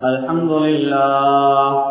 الحمد لله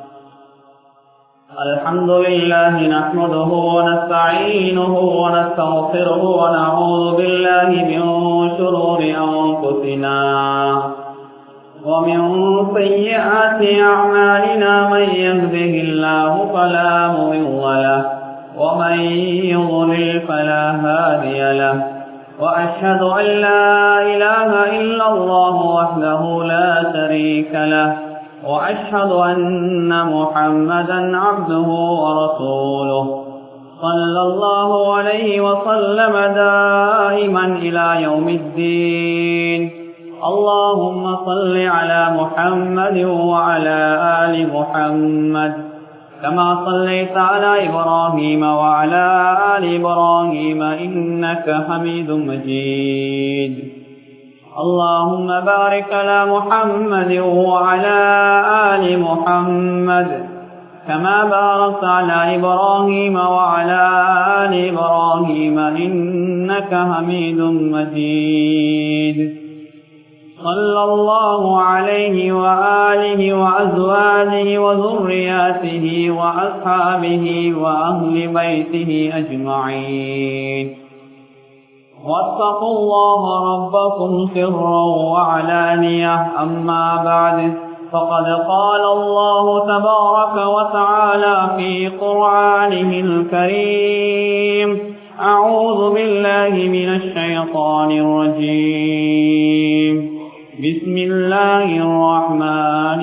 الحمد لله نحمده ونستعينه ونستغفره ونعوذ بالله من شرور أنفسنا ومن سيئات أعمالنا من يهده الله فلا مضل له ومن يضلل فلا هادي له وأشهد أن لا إله إلا الله وحده لا شريك له وأشهد أن محمدا عبده ورسوله صلى الله عليه وسلم دائما إلى يوم الدين اللهم صل على محمد وعلى آل محمد كما صليت على إبراهيم وعلى آل إبراهيم إنك حميد مجيد اللهم بارك على محمد وعلى آل محمد كما باركت على إبراهيم وعلى آل إبراهيم إنك حميد مجيد صلى الله عليه وآله وأزواجه وذرياته وأصحابه وأهل بيته أجمعين واتقوا الله ربكم سرا وعلانية أما بعد فقد قال الله تبارك وتعالى في قرآنه الكريم أعوذ بالله من الشيطان الرجيم بسم الله الرحمن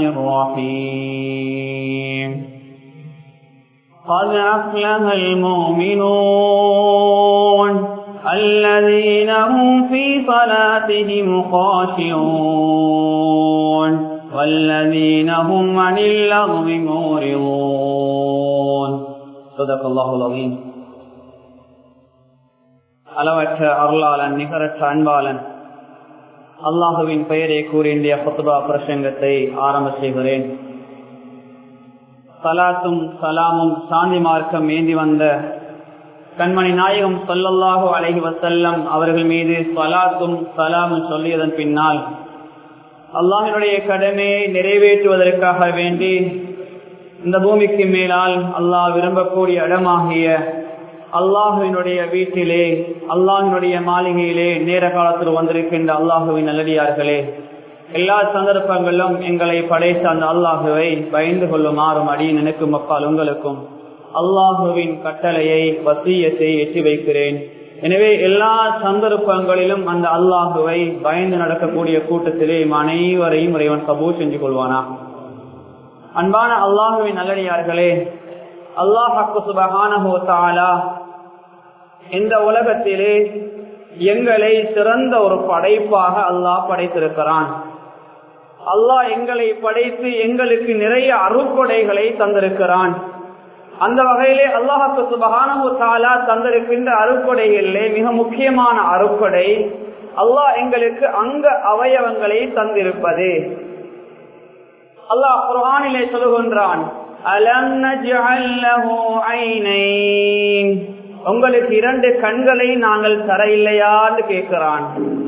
الرحيم قد أفلح المؤمنون الذين هم في صلاتهم خاشعون والذين هم عن اللغو معرضون صدق الله العظيم அளவற்ற அருளாளன் நிகரற்ற அன்பாளன் அல்லாஹுவின் பெயரை கூறி இந்திய புத்துபா பிரசங்கத்தை ஆரம்ப செய்கிறேன் சலாத்தும் சலாமும் சாந்தி மார்க்கம் ஏந்தி வந்த கண்மணி நாயகம் சொல்லல்லாஹு அலஹி வசல்லம் அவர்கள் மீது சலாத்தும் சலாமும் சொல்லியதன் பின்னால் அல்லாஹினுடைய கடமையை நிறைவேற்றுவதற்காக வேண்டி இந்த பூமிக்கு மேலால் அல்லாஹ் விரும்பக்கூடிய இடமாகிய அல்லாஹுவினுடைய வீட்டிலே அல்லாஹினுடைய மாளிகையிலே நேர காலத்தில் வந்திருக்கின்ற அல்லாஹுவின் நல்லடியார்களே எல்லா சந்தர்ப்பங்களிலும் எங்களை படைத்த அந்த அல்லாஹுவை பயந்து கொள்ளுமாறும் அடி நினைக்கும் அப்பால் உங்களுக்கும் அல்லாஹுவின் கட்டளையை வசியத்தை எட்டி வைக்கிறேன் எனவே எல்லா சந்தர்ப்பங்களிலும் அந்த அல்லாஹுவை பயந்து நடக்கக்கூடிய கூட்டத்திலே அனைவரையும் இறைவன் கபூ செஞ்சு கொள்வானா அன்பான அல்லாஹுவின் நல்லடியார்களே அல்லாஹாக்கு சுபகானஹோத்தாலா இந்த உலகத்திலே எங்களை சிறந்த ஒரு படைப்பாக அல்லாஹ் படைத்திருக்கிறான் அல்லாஹ் எங்களை படைத்து எங்களுக்கு நிறைய அருக்கொடைகளை தந்திருக்கிறான் அந்த வகையிலே அல்லாஹாக்கு சுபகானஹோத்தாலா தந்திருக்கின்ற அருக்கொடைகளிலே மிக முக்கியமான அருக்கொடை அல்லாஹ் எங்களுக்கு அங்க அவயவங்களை தந்திருப்பது அல்லாஹ் குரானிலே சொல்லுகின்றான் அலம் உங்களுக்கு இரண்டு கண்களை நாங்கள் தர இல்லையான்னு கேட்கிறான்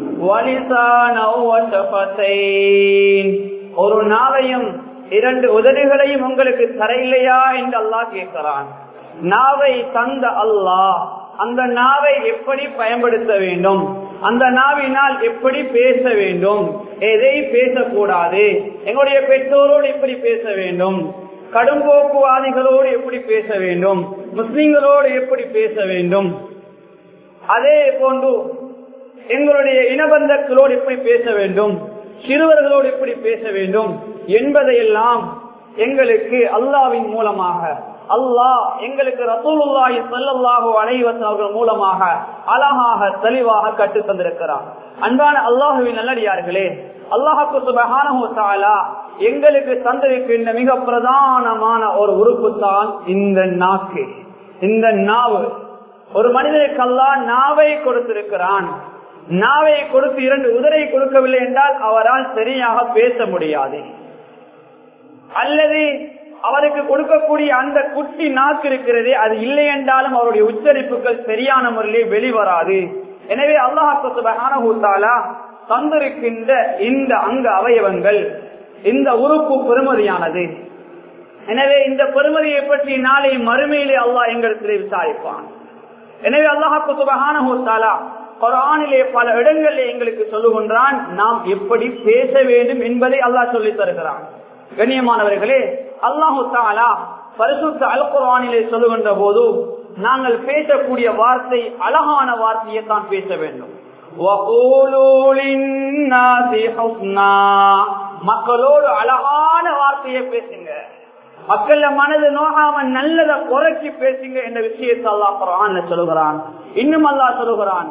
ஒரு நாவையும் இரண்டு உதடுகளையும் உங்களுக்கு தர இல்லையா என்று அல்லாஹ் கேட்கிறான் நாவை தந்த அல்லாஹ் அந்த நாவை எப்படி பயன்படுத்த வேண்டும் அந்த நாவினால் எப்படி பேச வேண்டும் எதை பேசக்கூடாது எங்களுடைய பெற்றோரோடு எப்படி பேச வேண்டும் கடும்போக்குவாதிகளோடு எப்படி பேச வேண்டும் முஸ்லிம்களோடு எப்படி பேச வேண்டும் அதே போன்று எங்களுடைய இனபந்தங்களோடு எப்படி பேச வேண்டும் சிறுவர்களோடு எப்படி பேச வேண்டும் என்பதையெல்லாம் எங்களுக்கு அல்லாவின் மூலமாக அல்லாஹ் எங்களுக்கு ரசூலுல்லாஹி ஸல்லல்லாஹு அலைஹி வஸல்லம் மூலமாக அழகாக தெளிவாக கற்று தந்திருக்கிறார் அன்பான அல்லாஹுவின் நல்லடியார்களே அல்லாஹுக்கு சுபஹானஹு தஆலா எங்களுக்கு தந்திருக்கின்ற மிக பிரதானமான ஒரு உறுப்பு தான் இந்த நாக்கு இந்த நாவு ஒரு மனிதனுக்கு அல்லாஹ் நாவை கொடுத்திருக்கிறான் நாவை கொடுத்து இரண்டு உதரை கொடுக்கவில்லை என்றால் அவரால் சரியாக பேச முடியாது அல்லது அவருக்கு கொடுக்கக்கூடிய அந்த குட்டி நாக்கு இருக்கிறது அது இல்லை என்றாலும் அவருடைய உச்சரிப்புகள் சரியான முறையிலே வெளிவராது எனவே அல்லாஹால தந்திருக்கின்ற இந்த அங்க அவயவங்கள் இந்த உறுப்பு பெருமதியானது எனவே இந்த பெருமதியை பற்றி நாளை மறுமையிலே அல்லாஹ் எங்களுக்கு விசாரிப்பான் எனவே அல்லாஹாக்கு சுபகான குரானிலே பல இடங்களிலே எங்களுக்கு சொல்லுகின்றான் நாம் எப்படி பேச வேண்டும் என்பதை அல்லாஹ் சொல்லி தருகிறான் கண்ணியமானவர்களே அல்லாஹு தாலா பரிசுத்த அல் குரானிலே சொல்லுகின்ற போது நாங்கள் பேசக்கூடிய வார்த்தை அழகான வார்த்தையை தான் பேச வேண்டும் மக்களோடு அழகான வார்த்தையை பேசுங்க மக்கள மனது நோகாம நல்லத குறைச்சி பேசுங்க என்ற விஷயத்தை அல்லா குரான் சொல்லுகிறான் இன்னும் அல்லா சொல்லுகிறான்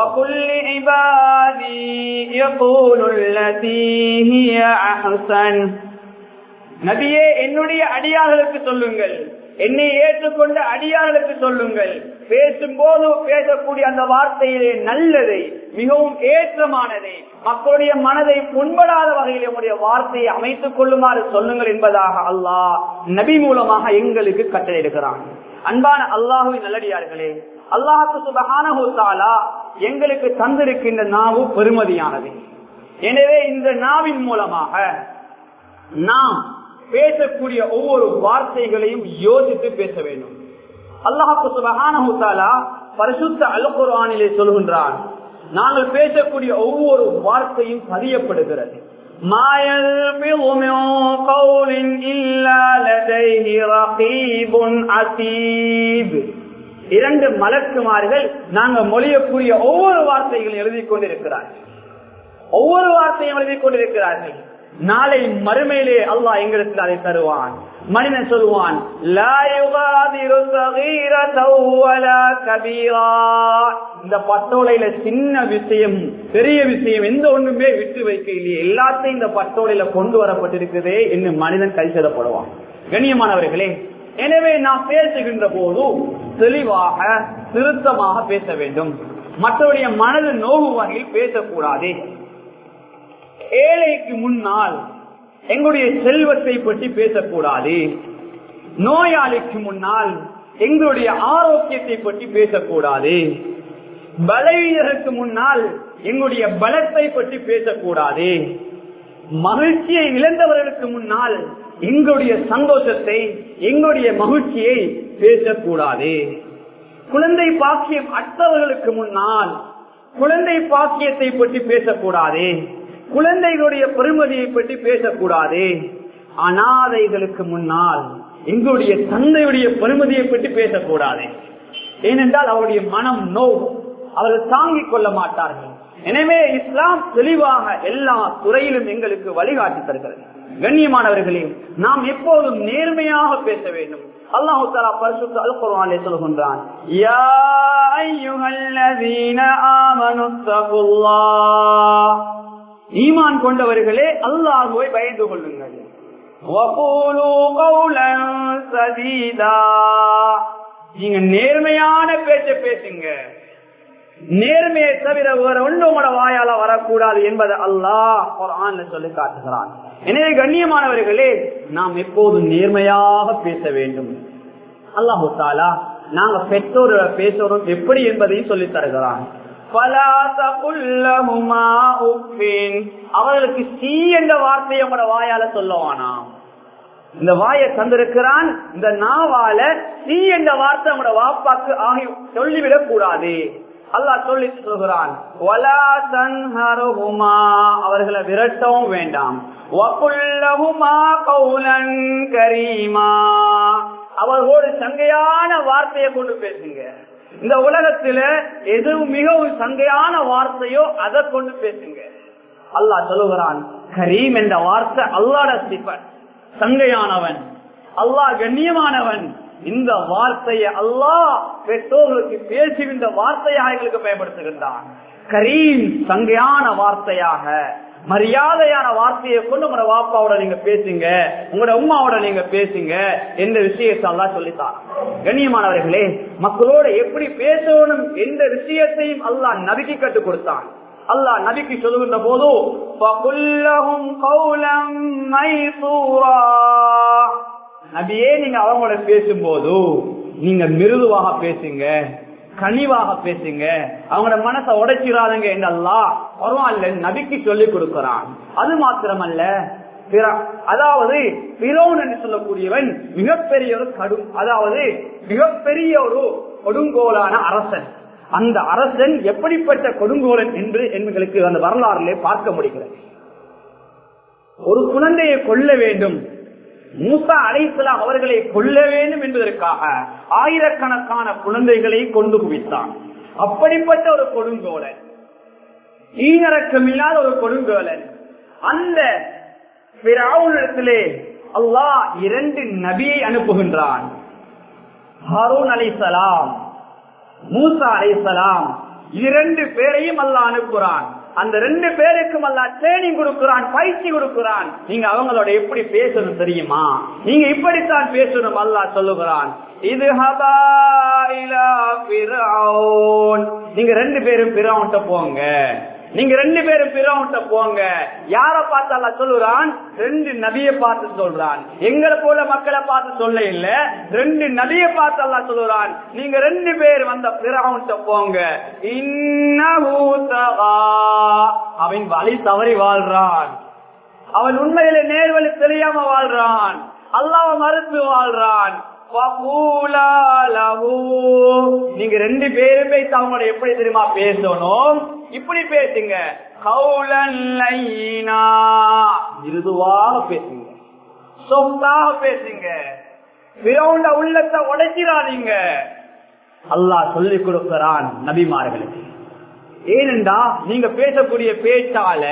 நபியே என்னுடைய அடியார்களுக்கு சொல்லுங்கள் என்னை ஏற்றுக்கொண்ட அடியார்களுக்கு சொல்லுங்கள் பேசும்போது பேசக்கூடிய அந்த வார்த்தையிலே நல்லதை மிகவும் ஏற்றமானதை மக்களுடைய மனதை புண்படாத வகையில் நம்முடைய வார்த்தையை அமைத்துக் கொள்ளுமாறு சொல்லுங்கள் என்பதாக அல்லாஹ் நபி மூலமாக எங்களுக்கு கட்டளையிடுகிறான் அன்பான அல்லாஹுவின் நல்லடியார்களே அல்லாஹுக்கு சுபகானா எங்களுக்கு தந்திருக்கின்ற நாவு பெருமதியானது எனவே இந்த நாவின் மூலமாக நாம் பேசக்கூடிய ஒவ்வொரு வார்த்தைகளையும் யோசித்து பேச வேண்டும் அல்லாஹு சுபகானா பரிசுத்த அல்குரானிலே சொல்கின்றான் நாங்கள் பேசக்கூடிய ஒவ்வொரு வார்த்தையும் பதியப்படுகிறது இரண்டு மலக்குமார்கள் நாங்கள் மொழியக்கூடிய ஒவ்வொரு வார்த்தைகளும் எழுதி கொண்டிருக்கிறார்கள் ஒவ்வொரு வார்த்தையும் எழுதி கொண்டிருக்கிறார்கள் நாளை மறுமையிலே அல்லாஹ் எங்களுக்கு அதை தருவான் மனிதன் சொல்லுவான் இந்த பட்டோலையில சின்ன விஷயம் பெரிய விஷயம் எந்த ஒண்ணுமே விட்டு வைக்க இல்லையே எல்லாத்தையும் இந்த பட்டோலையில கொண்டு வரப்பட்டிருக்குதே என்று மனிதன் கைச்சதப்படுவான் கண்ணியமானவர்களே எனவே நாம் பேசுகின்ற போது தெளிவாக திருத்தமாக பேச வேண்டும் மற்றவருடைய மனது நோவு வகையில் பேசக்கூடாது ஏழைக்கு முன்னால் எங்களுடைய செல்வத்தை பற்றி பேசக்கூடாது நோயாளிக்கு முன்னால் எங்களுடைய ஆரோக்கியத்தை பற்றி பேசக்கூடாது பலவீனருக்கு முன்னால் எங்களுடைய பலத்தை பற்றி பேசக்கூடாது மகிழ்ச்சியை இழந்தவர்களுக்கு முன்னால் எங்களுடைய சந்தோஷத்தை எங்களுடைய மகிழ்ச்சியை பேசக்கூடாது குழந்தை பாக்கியம் அற்றவர்களுக்கு முன்னால் குழந்தை பாக்கியத்தை பற்றி பேசக்கூடாது குழந்தைகளுடைய பெருமதியை பற்றி பேசக்கூடாது அனாதைகளுக்கு முன்னால் எங்களுடைய தந்தையுடைய பெருமதியை பற்றி பேசக்கூடாது ஏனென்றால் அவருடைய மனம் நோ அவர்கள் தாங்கிக் கொள்ள மாட்டார்கள் எனவே இஸ்லாம் தெளிவாக எல்லா துறையிலும் எங்களுக்கு வழிகாட்டி தருகிறது கண்ணியமானவர்களே நாம் எப்போதும் நேர்மையாக பேச வேண்டும் அல்லாஹு தாலா பரிசுத்த அல் குர்ஆனிலே சொல்கின்றான் யா அய்யுஹல்லதீன ஆமனு தகுல்லாஹ் ஈமான் கொண்டவர்களே அல்லாஹுவை பயந்து கொள்ளுங்கள் நீங்க நேர்மையான பேச்ச பேசுங்க நேர்மையை தவிர வேற ஒன்று உங்களோட வாயால வரக்கூடாது என்பதை அல்லாஹ் குரான்ல சொல்லி காட்டுகிறான் எனவே கண்ணியமானவர்களே நாம் எப்போதும் நேர்மையாக பேச வேண்டும் அல்லாஹு தாலா நாங்க பெற்றோரோட பேசுறோம் எப்படி என்பதையும் சொல்லி தருகிறான் அவர்களுக்கு சி என்ற வார்த்தையை உங்களோட வாயால சொல்லுவானாம் இந்த வாயை தந்திருக்கிறான் இந்த நாவால சி என்ற வார்த்தை உங்களோட வாப்பாக்கு ஆகி சொல்லிவிடக் கூடாது அல்லாஹ் சொல்லி சொல்கிறான் அவர்களை விரட்டவும் வேண்டாம் அவர்களோடு சங்கையான வார்த்தையை கொண்டு பேசுங்க இந்த உலகத்துல எது மிகவும் சங்கையான வார்த்தையோ அதை கொண்டு பேசுங்க அல்லாஹ் சொல்லுகிறான் கரீம் என்ற வார்த்தை அல்லாட சிபன் சங்கையானவன் அல்லாஹ் கண்ணியமானவன் இந்த வார்த்தையை அல்லாஹ் பெற்றோர்களுக்கு பேசி இந்த வார்த்தையாக எங்களுக்கு பயன்படுத்துகின்றான் கரீம் சங்கையான வார்த்தையாக மரியாதையான வார்த்தையை கொண்டு உங்களோட வாப்பாவோட நீங்க பேசுங்க உங்களோட உமாவோட நீங்க பேசுங்க எந்த விஷயத்தை எல்லாம் சொல்லித்தான் கண்ணியமானவர்களே மக்களோட எப்படி பேசணும் எந்த விஷயத்தையும் அல்லாஹ் நபிக்கு கற்றுக் கொடுத்தான் அல்லாஹ் நபிக்கு சொல்லுகின்ற போது நபியே நீங்க அவங்களோட பேசும்போது நீங்க மிருதுவாக பேசுங்க கனிவாக பேசுங்க அவங்களோட மனசை உடைச்சிடாதுங்க என்றெல்லாம் பரவாயில்ல நபிக்கு சொல்லி கொடுக்கிறான் அது மாத்திரமல்ல அதாவது பிரோன் என்று சொல்லக்கூடியவன் மிகப்பெரிய ஒரு கடும் அதாவது மிகப்பெரிய ஒரு கொடுங்கோலான அரசன் அந்த அரசன் எப்படிப்பட்ட கொடுங்கோலன் என்று எங்களுக்கு அந்த வரலாறுல பார்க்க முடிகிறது ஒரு குழந்தையை கொல்ல வேண்டும் மூசா அலைசலாம் அவர்களை கொல்ல வேண்டும் என்பதற்காக ஆயிரக்கணக்கான குழந்தைகளை கொண்டு குவித்தான் அப்படிப்பட்ட ஒரு கொடுங்கோலன் ஈனரக்கம் இல்லாத ஒரு கொடுங்கோலன் அந்த பிராவுனிடத்திலே அல்லாஹ் இரண்டு நபியை அனுப்புகின்றான் ஹாரூன் அலைசலாம் மூசா அலைசலாம் இரண்டு பேரையும் அல்லாஹ் அனுப்புறான் அந்த ரெண்டு பேருக்கும் அல்ல ட்ரைனிங் கொடுக்கிறான் பயிற்சி கொடுக்கிறான் நீங்க அவங்களோட எப்படி பேசணும் தெரியுமா நீங்க இப்படித்தான் பேசணும் அல்லா சொல்லுகிறான் இது நீங்க ரெண்டு பேரும் பிறவுன்ட்ட போங்க நீங்க ரெண்டு பேரும் பிறவுன்ட்ட போங்க யார பார்த்து அல்ல சொல்லுறான் ரெண்டு நபிய பார்த்து சொல்றான் எங்களை போல மக்களை பார்த்து சொல்ல இல்ல ரெண்டு நபிய பார்த்து அல்ல சொல்லுறான் நீங்க ரெண்டு பேர் வந்த பிறவுன்ட்ட போங்க அவன் வழி தவறி வாழ்றான் அவன் உண்மையில நேர்வழி தெரியாம வாழ்றான் அல்லாவ மறுத்து வாழ்றான் நீங்க ரெண்டு பேருமே அவங்களோட எப்படி தெரியுமா பேசணும் இப்படி பேசுங்க மிருதுவாக பேசுங்க சொத்தாக பேசுங்க பிறவுண்ட உள்ளத்தை உடைச்சிடாதீங்க அல்லாஹ் சொல்லிக் கொடுக்கிறான் நபிமார்களுக்கு ஏனென்றா நீங்க பேசக்கூடிய பேச்சால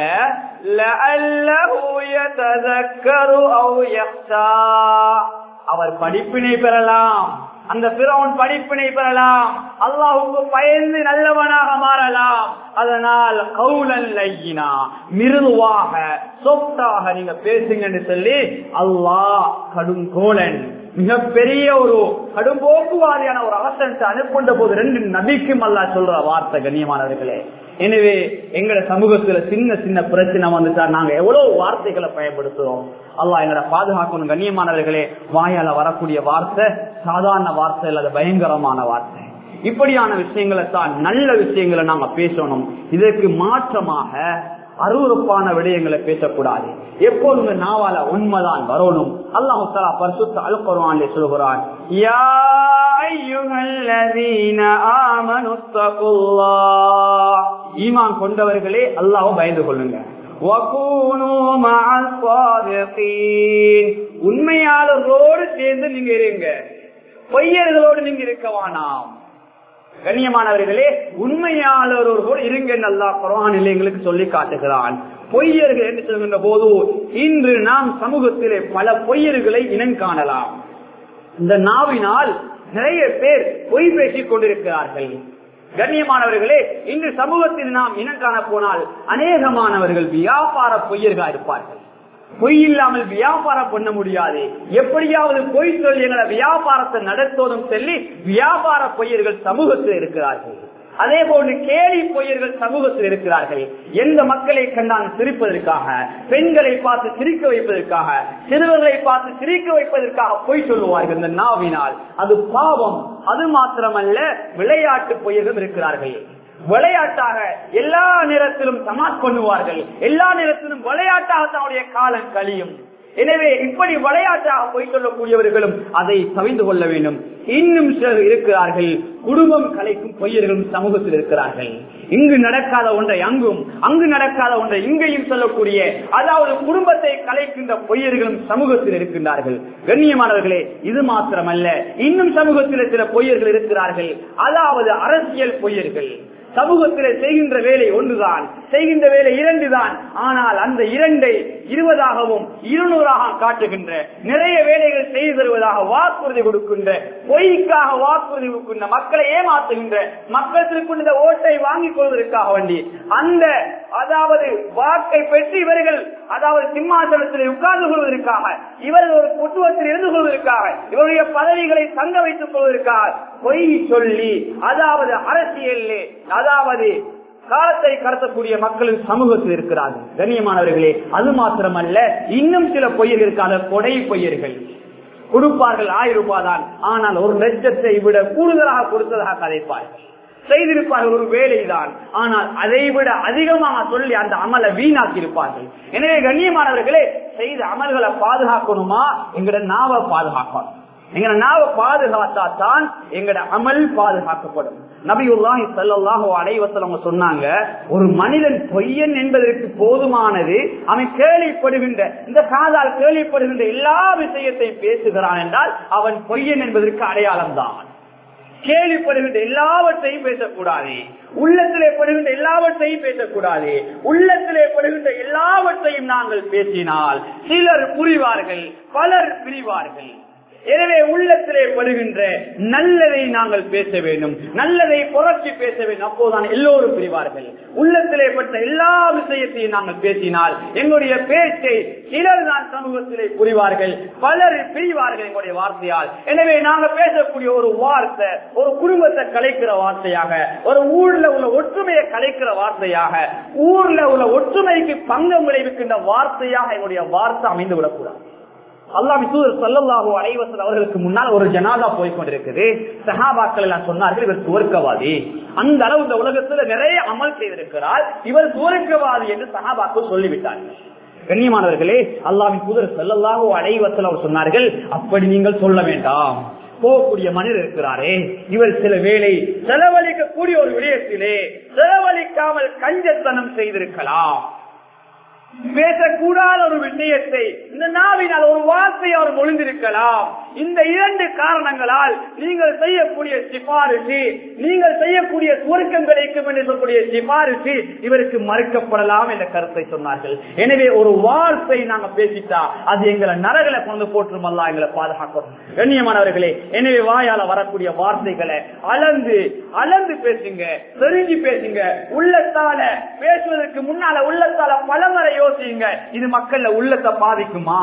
அவர் படிப்பினை பெறலாம் அந்த பிறவன் படிப்பினை பெறலாம் அல்லாஹுக்கு பயந்து நல்லவனாக மாறலாம் அதனால் கவுலன் லையினா மிருதுவாக சொத்தாக நீங்க பேசுங்கன்னு சொல்லி அல்லாஹ் கடும் கோலன் மிகப்பெரிய ஒரு கடும்போக்குவாதியான ஒரு அவசரத்தை அனுப்புண்ட போது ரெண்டு நபிக்கும் அல்லா சொல்ற வார்த்தை கண்ணியமானவர்களே எனவே எங்கட சமூகத்துல சின்ன சின்ன பிரச்சனை வந்துட்டா நாங்க எவ்வளவு வார்த்தைகளை பயன்படுத்துறோம் அல்லா எங்களை பாதுகாக்கணும் கண்ணியமானவர்களே வாயால வரக்கூடிய வார்த்தை சாதாரண வார்த்தை அல்லது பயங்கரமான வார்த்தை இப்படியான விஷயங்களை தான் நல்ல விஷயங்களை நாங்க பேசணும் இதற்கு மாற்றமாக அருவறுப்பான விடயங்களை பேசக்கூடாது எப்போதுமே நாவால உண்மைதான் வரணும் அல்லாஹு தலா பரிசுத்த அல்குர்வான் சொல்கிறான் யா ஈமான் கொண்டவர்களே அல்லாஹ் பயந்து கொள்ளுங்க உண்மையாளர்களோடு சேர்ந்து நீங்க இருங்க பொய்யர்களோடு நீங்க இருக்க வேணாம் கண்ணியமானவர்களே உண்மையாளரோடு இருங்க நல்லா குரானில் எங்களுக்கு சொல்லி காட்டுகிறான் பொய்யர்கள் என்று சொல்கின்ற போது இன்று நாம் சமூகத்திலே பல பொய்யர்களை இனம் காணலாம் இந்த நாவினால் நிறைய பேர் பொய் பேசிக் கொண்டிருக்கிறார்கள் கண்ணியமானவர்களே இன்று சமூகத்தில் நாம் இனம் காண போனால் அநேகமானவர்கள் வியாபார பொய்யர்களா இருப்பார்கள் பொய் இல்லாமல் வியாபாரம் பண்ண முடியாது எப்படியாவது பொய் சொல்லி எங்களை வியாபாரத்தை நடத்துவதும் சொல்லி வியாபார பொய்யர்கள் சமூகத்தில் இருக்கிறார்கள் அதே போன்று கேலி பொய்யர்கள் சமூகத்தில் இருக்கிறார்கள் எந்த மக்களை கண்டால் சிரிப்பதற்காக பெண்களை பார்த்து சிரிக்க வைப்பதற்காக சிறுவர்களை பார்த்து சிரிக்க வைப்பதற்காக பொய் சொல்லுவார்கள் இந்த நாவினால் அது பாவம் அது மாத்திரமல்ல விளையாட்டு பொய்யர்கள் இருக்கிறார்கள் விளையாட்டாக எல்லா நேரத்திலும் சமாஸ் பண்ணுவார்கள் எல்லா நேரத்திலும் விளையாட்டாக தன்னுடைய காலம் கழியும் எனவே இப்படி விளையாட்டாக பொய் சொல்லக்கூடியவர்களும் அதை தவிந்து கொள்ள வேண்டும் இன்னும் சிலர் இருக்கிறார்கள் குடும்பம் கலைக்கும் பொய்யர்களும் சமூகத்தில் இருக்கிறார்கள் இங்கு நடக்காத ஒன்றை அங்கும் அங்கு நடக்காத ஒன்றை இங்கேயும் சொல்லக்கூடிய அதாவது குடும்பத்தை கலைக்கின்ற பொய்யர்களும் சமூகத்தில் இருக்கின்றார்கள் கண்ணியமானவர்களே இது மாத்திரமல்ல இன்னும் சமூகத்தில் சில பொய்யர்கள் இருக்கிறார்கள் அதாவது அரசியல் பொய்யர்கள் சமூகத்தில் செய்கின்ற வேலை ஒன்றுதான் செய்கின்ற வேலை இரண்டுதான் ஆனால் அந்த இரண்டை இருபதாகவும் இருநூறாக காட்டுகின்ற நிறைய வேலைகள் செய்து தருவதாக வாக்குறுதி கொடுக்கின்ற பொய்க்காக வாக்குறுதி கொடுக்கின்ற மக்களை ஏமாத்துகின்ற மக்களுக்கு இந்த ஓட்டை வாங்கிக் கொள்வதற்காக வேண்டி அந்த அதாவது வாக்கை பெற்று இவர்கள் அதாவது சிம்மாசனத்தில் உட்கார்ந்து கொள்வதற்காக இவர்கள் ஒரு குட்டுவத்தில் இருந்து கொள்வதற்காக இவருடைய பதவிகளை தங்க வைத்துக் கொள்வதற்காக பொய் சொல்லி அதாவது அரசியல் அதாவது காலத்தை கடத்தக்கூடிய மக்களின் சமூகத்தில் இருக்கிறார்கள் கண்ணியமானவர்களே அது மாத்திரமல்ல இன்னும் சில பொய்யர்கள் இருக்காத கொடை பொய்யர்கள் கொடுப்பார்கள் ஆயிரம் ரூபாய் தான் ஆனால் ஒரு லட்சத்தை விட கூடுதலாக கொடுத்ததாக கதைப்பார்கள் செய்திருப்பார்கள் ஒரு வேலைதான் ஆனால் அதை விட அதிகமாக சொல்லி அந்த அமலை வீணாக்கி இருப்பார்கள் எனவே கண்ணியமானவர்களே செய்த அமல்களை பாதுகாக்கணுமா எங்கட நாவை பாதுகாக்கணும் எங்கட நாவை பாதுகாத்தா தான் எங்கட அமல் பாதுகாக்கப்படும் நபியுல்லாஹி ஸல்லல்லாஹு அலைஹி வஸல்லம் சொன்னாங்க ஒரு மனிதன் பொய்யன் என்பதற்கு போதுமானது அவன் கேள்விப்படுகின்ற இந்த காதால் கேள்விப்படுகின்ற எல்லா விஷயத்தையும் பேசுகிறான் என்றால் அவன் பொய்யன் என்பதற்கு அடையாளம் தான் கேள்விப்படுகின்ற எல்லாவற்றையும் பேசக்கூடாது உள்ளத்திலே படுகின்ற எல்லாவற்றையும் பேசக்கூடாது உள்ளத்திலே படுகின்ற எல்லாவற்றையும் நாங்கள் பேசினால் சிலர் புரிவார்கள் பலர் பிரிவார்கள் எனவே உள்ளத்திலே படுகின்ற நல்லதை நாங்கள் பேச வேண்டும் நல்லதை புரட்சி பேச வேண்டும் அப்போதுதான் எல்லோரும் பிரிவார்கள் உள்ளத்திலே பட்ட எல்லா விஷயத்தையும் நாங்கள் பேசினால் எங்களுடைய பேச்சை சிலர் தான் சமூகத்திலே புரிவார்கள் பலர் பிரிவார்கள் எங்களுடைய வார்த்தையால் எனவே நாங்கள் பேசக்கூடிய ஒரு வார்த்தை ஒரு குடும்பத்தை கலைக்கிற வார்த்தையாக ஒரு ஊர்ல உள்ள ஒற்றுமையை கலைக்கிற வார்த்தையாக ஊர்ல உள்ள ஒற்றுமைக்கு பங்கம் விளைவிக்கின்ற வார்த்தையாக எங்களுடைய வார்த்தை அமைந்து விடக்கூடாது அல்லாஹ் தூதர் சல்லல்லாஹு அலைவசல் அவர்களுக்கு முன்னால் ஒரு ஜனாதா போய் கொண்டிருக்குது சஹாபாக்கள் எல்லாம் சொன்னார்கள் இவர் சுவர்க்கவாதி அந்த அளவு இந்த உலகத்துல நிறைய அமல் செய்திருக்கிறார் இவர் சுவர்க்கவாதி என்று சஹாபாக்கள் சொல்லிவிட்டார்கள் கண்ணியமானவர்களே அல்லாவின் தூதர் செல்லல்லாஹு அலைவசல் அவர் சொன்னார்கள் அப்படி நீங்கள் சொல்ல வேண்டாம் போகக்கூடிய மனிதர் இருக்கிறாரே இவர் சில வேளை செலவழிக்கக்கூடிய ஒரு விடயத்திலே செலவழிக்காமல் கஞ்சத்தனம் செய்திருக்கலாம் பேசக்கூடாத ஒரு விஷயத்தை இந்த நாவினால் ஒரு வார்த்தை அவர் மொழிந்திருக்கலாம் இந்த இரண்டு காரணங்களால் நீங்கள் செய்யக்கூடிய சிபாரிசு நீங்கள் செய்யக்கூடிய சுருக்கம் கிடைக்கும் என்று சொல்லக்கூடிய சிபாரிசு இவருக்கு மறுக்கப்படலாம் என்ற கருத்தை சொன்னார்கள் எனவே ஒரு வார்த்தை நாங்க பேசிட்டா அது எங்களை நரகளை கொண்டு போற்றுமல்லா எங்களை பாதுகாக்கணும் கண்ணியமானவர்களே எனவே வாயால வரக்கூடிய வார்த்தைகளை அளந்து அளந்து பேசுங்க தெரிஞ்சு பேசுங்க உள்ளத்தால பேசுவதற்கு முன்னால உள்ளத்தால பலமுறை யோசிங்க இது மக்கள்ல உள்ளத்தை பாதிக்குமா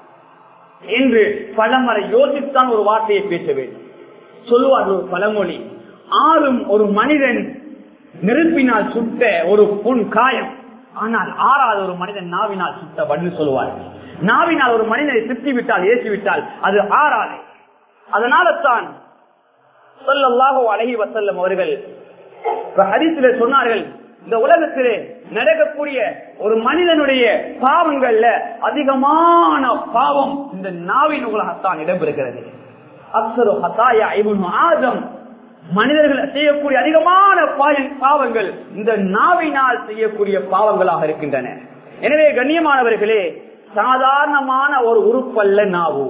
என்று பலமுறை யோசித்தான் ஒரு வார்த்தையை பேச வேண்டும் சொல்லுவார்கள் ஒரு பழமொழி ஆறும் ஒரு மனிதன் நெருப்பினால் சுட்ட ஒரு பொன் காயம் ஆனால் ஆறாவது ஒரு மனிதன் நாவினால் சுட்ட வண்ணு சொல்லுவார்கள் நாவினால் ஒரு மனிதனை திட்டி விட்டால் ஏசி விட்டால் அது ஆறாது அதனால தான் சொல்லல்லாஹோ அழகி வசல்லம் அவர்கள் ஹரிசில சொன்னார்கள் இந்த உலகத்திலே நடக்கக்கூடிய ஒரு மனிதனுடைய பாவங்கள்ல அதிகமான பாவம் இந்த நாவின் உலகத்தான் இடம்பெறுகிறது அப்சரு ஹத்தாயா இவனு ஆதம் மனிதர்கள் செய்யக்கூடிய அதிகமான பாவங்கள் இந்த நாவினால் செய்யக்கூடிய பாவங்களாக இருக்கின்றன எனவே கண்ணியமானவர்களே சாதாரணமான ஒரு உறுப்பல்ல நாவு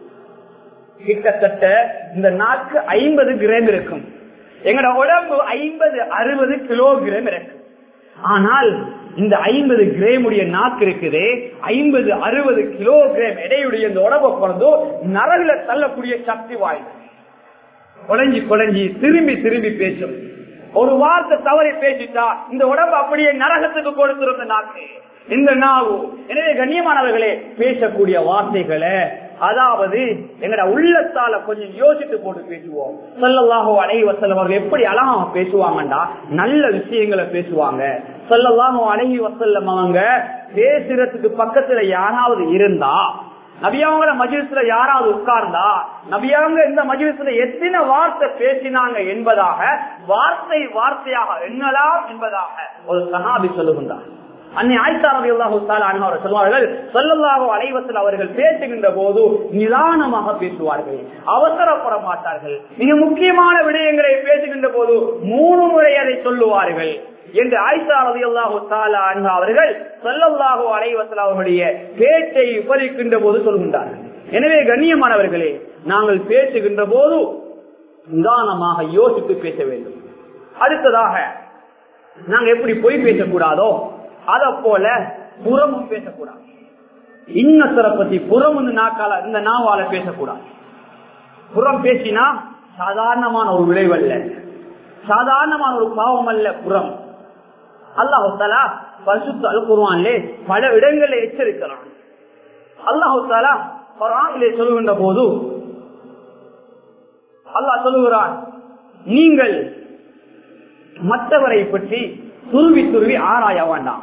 கிட்டத்தட்ட இந்த நாக்கு ஐம்பது கிராம் இருக்கும் எங்களோட உடம்பு ஐம்பது அறுபது கிலோகிராம் இருக்கு ஆனால் இந்த ஐம்பது கிராமுடைய நாக்கு இருக்குது ஐம்பது அறுபது கிலோகிராம் எடையுடைய இந்த உடம்பை பிறந்தோ நரகுல தள்ளக்கூடிய சக்தி வாய்ந்தது குழஞ்சி குழஞ்சி திரும்பி திரும்பி பேசும் ஒரு வார்த்தை தவறி பேசிட்டா இந்த உடம்பு அப்படியே நரகத்துக்கு கொடுத்திருந்த நாக்கு இந்த நாவு எனவே கண்ணியமானவர்களே பேசக்கூடிய வார்த்தைகளை அதாவது எங்கட உள்ளத்தால கொஞ்சம் யோசித்து போட்டு பேசுவோம் சொல்லலாகோ அலை வசல்லம் அவர்கள் எப்படி அழகாக பேசுவாங்கண்டா நல்ல விஷயங்களை பேசுவாங்க சொல்லலாகோ அழகி வசல்லம் அவங்க பேசுறதுக்கு பக்கத்துல யாராவது இருந்தா நபியாவங்கள மஜிலிஸ்ல யாராவது உட்கார்ந்தா நபியாவங்க இந்த மஜிலிஸ்ல எத்தனை வார்த்தை பேசினாங்க என்பதாக வார்த்தை வார்த்தையாக எண்ணலாம் என்பதாக ஒரு சகாபி சொல்லுகின்றார் அன்னை ஆயிஷா ரலியல்லாஹு தஆலா அன்ஹா அவர்கள் சொல்வார்கள் ஸல்லல்லாஹு அலைஹி வஸல்லம் அவர்கள் பேசுகின்ற போது நிதானமாக பேசுவார்கள் அவசரப்பட மாட்டார்கள் மிக முக்கியமான விடயங்களை பேசுகின்ற போது மூணு முறை அதை சொல்லுவார்கள் என்று ஆயிஷா ரலியல்லாஹு தஆலா அன்ஹா அவர்கள் ஸல்லல்லாஹு அலைஹி வஸல்லம் அவர்களுடைய பேச்சை விவரிக்கின்ற போது சொல்கின்றார்கள் எனவே கண்ணியமானவர்களே நாங்கள் பேசுகின்ற போது நிதானமாக யோசித்து பேச வேண்டும் அடுத்ததாக நாங்க எப்படி பொய் பேசக்கூடாதோ அத போல புறமும் பேசக்கூடாது இன்னத்தரை பத்தி புறம் வந்து நாக்கால இந்த நாவால பேசக்கூடாது புறம் பேசினா சாதாரணமான ஒரு விளைவல்ல சாதாரணமான ஒரு பாவம் அல்ல புறம் அல்லாஹாலா பரிசுத்த அழுக்குருவான்லே பல இடங்களில் எச்சரிக்கிறான் அல்லாஹாலா குரானிலே சொல்லுகின்ற போது அல்லாஹ் சொல்லுகிறான் நீங்கள் மற்றவரை பற்றி துருவி துருவி ஆராய வேண்டாம்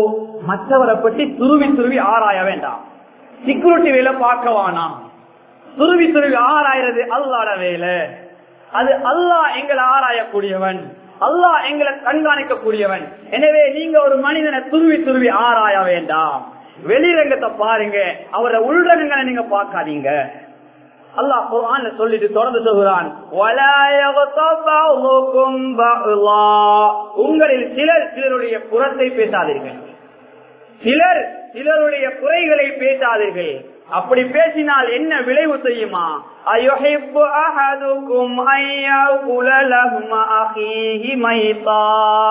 மற்றவரை பற்றி துருவி துருவி ஆராய வேண்டாம் செக்யூரிட்டி வேலை பார்க்க வேணாம் துருவி துருவி ஆராயறது அல்லாட வேலை அது அல்லாஹ் எங்களை ஆராயக்கூடியவன் அல்லாஹ் எங்களை கண்காணிக்கக்கூடியவன் எனவே நீங்க ஒரு மனிதனை துருவி துருவி ஆராய வேண்டாம் வெளிரங்கத்தை பாருங்க அவரோட உள்ரங்கங்களை நீங்க பார்க்காதீங்க அல்லாஹ் குர்ஆன்ல சொல்லிட்டு தொடர்ந்து சொல்கிறான் "வலா யக்தப் பஅதுக்கும் பஅலா." உங்களில் சிலர் சிலருடைய புறத்தை பேசாதீர்கள் சிலர் சிலருடைய குறைகளை பேசாதீர்கள் அப்படி பேசினால் என்ன விளைவு தெரியுமா அயுஹிப்பு அஹதுக்கும் ஐயகுல லஹ்ம அஹீஹி மைதா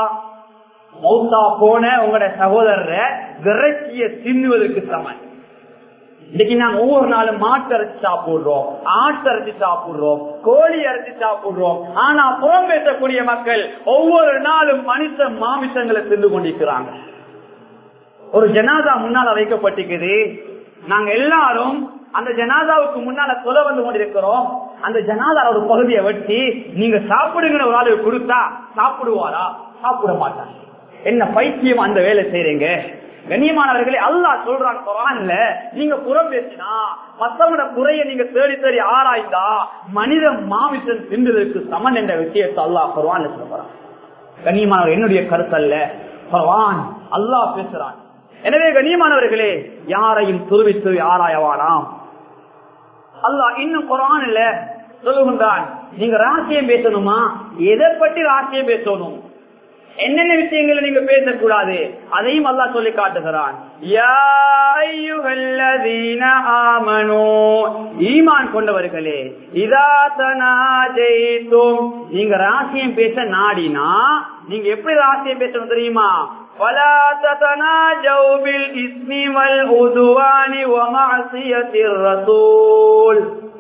மௌத்தா போன உங்களோட சகோதரரை விரட்சிய தின்னுவதற்கு சமன் இன்னைக்கு நாங்க ஒவ்வொரு நாளும் மாட்டு அரைச்சு சாப்பிடுறோம் ஆட்டு அரைச்சு சாப்பிடுறோம் கோழி அரைச்சு சாப்பிடுறோம் ஆனா புறம் பேசக்கூடிய மக்கள் ஒவ்வொரு நாளும் மனுஷ மாமிசங்களை தின்று கொண்டிருக்கிறாங்க ஒரு ஜனாதா முன்னால வைக்கப்பட்டிருக்குது நாங்க எல்லாரும் அந்த ஜனாதாவுக்கு முன்னால தொலை வந்து கொண்டிருக்கிறோம் அந்த ஜனாதா ஒரு பகுதியை வெட்டி நீங்க சாப்பிடுங்கிற ஒரு ஆளுக்கு கொடுத்தா சாப்பிடுவாரா சாப்பிட மாட்டாங்க என்ன பைத்தியம் அந்த வேலை செய்றீங்க கண்ணியமானவர்களே அல்லாஹ் சொல்றான் குரான்ல நீங்க புறம் பேசினா மத்தவன குறைய நீங்க தேடி தேடி ஆராய்ந்தா மனித மாமிசம் தின்றதற்கு சமன் என்ற விஷயத்தை அல்லாஹ் குரான்ல சொல்றான் கண்ணியமானவர் என்னுடைய கருத்தல்ல குரான் அல்லாஹ் பேசுறான் எனவே கண்ணியமானவர்களே யாரையும் துருவி துருவி ஆராயவானாம் அல்லாஹ் இன்னும் குரான் இல்ல சொல்லுகின்றான் நீங்க ராசியம் பேசணுமா எதை பற்றி ராசியம் பேசணும் என்னென்ன விஷயங்களை நீங்க பேசக்கூடாது அதையும் அல்லாஹ் சொல்லி காட்டுகிறான் யா அய்யுஹல்லதீன ஆமனூ ஈமான் கொண்டவர்களே இதா தனாஜைத்தும் நீங்க ராசியம் பேச நாடினா நீங்க எப்படி ராசியம் பேசணும் தெரியுமா ولا تتناجوا بالإثم والعدوان ومعصية الرسول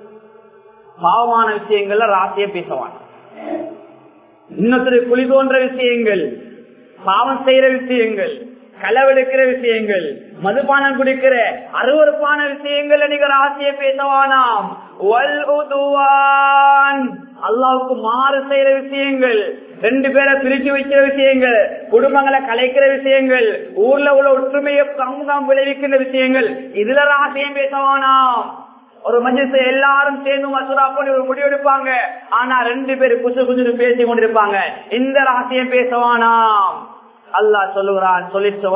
பாவமான விஷயங்கள்ல ராசியம் பேசவான் இன்னொருத்தர் குழி தோன்ற விஷயங்கள் பாவம் செய்யற விஷயங்கள் களவெடுக்கிற விஷயங்கள் மதுபானம் குடிக்கிற அருவறுப்பான விஷயங்கள்ல நீங்க ராசிய பேசவானாம் வல் உதுவான் அல்லாவுக்கு மாறு செய்யற விஷயங்கள் ரெண்டு பேரை பிரிச்சு வைக்கிற விஷயங்கள் குடும்பங்களை கலைக்கிற விஷயங்கள் ஊர்ல உள்ள ஒற்றுமையை சமூகம் விளைவிக்கின்ற விஷயங்கள் இதுல ராசியம் பேசவானாம் ஒரு மஞ்சத்தை எல்லாரும் சேர்ந்து மசூரா பண்ணி ஒரு முடிவெடுப்பாங்க ஆனா ரெண்டு பேரும் குசு குசு பேசி கொண்டிருப்பாங்க இந்த ரகசியம் பேசவானாம் அல்லாஹ் சொல்லுகிறான் சொல்லிட்டு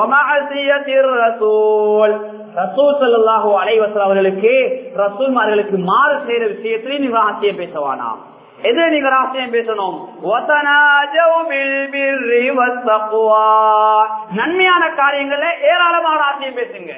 அலைவசல் அவர்களுக்கு ரசூல்மார்களுக்கு மாறு செய்யற விஷயத்திலையும் நீங்க ரகசியம் பேசவானாம் எது நீங்க ரகசியம் பேசணும் நன்மையான காரியங்கள்ல ஏராளமான ரகசியம் பேசுங்க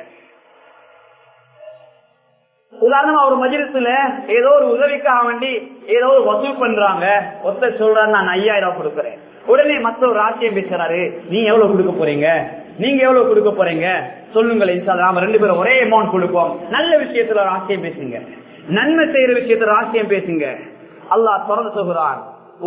உதாரணமா ஒரு மஜிலிசுல ஏதோ ஒரு உதவிக்காக வேண்டி ஏதோ ஒரு வசூல் பண்றாங்க ஒருத்தர் சொல்றாரு நான் ஐயாயிரம் ரூபாய் கொடுக்குறேன் உடனே மத்த ஒரு ராசியம் பேசுறாரு நீங்க எவ்வளவு கொடுக்க போறீங்க நீங்க எவ்வளவு கொடுக்க போறீங்க சொல்லுங்களேன் நாம ரெண்டு பேரும் ஒரே அமௌண்ட் கொடுப்போம் நல்ல விஷயத்துல ராசியம் பேசுங்க நன்மை செய்யற விஷயத்துல ராசியம் பேசுங்க அல்லாஹ் தொடர்ந்து சொல்கிறான்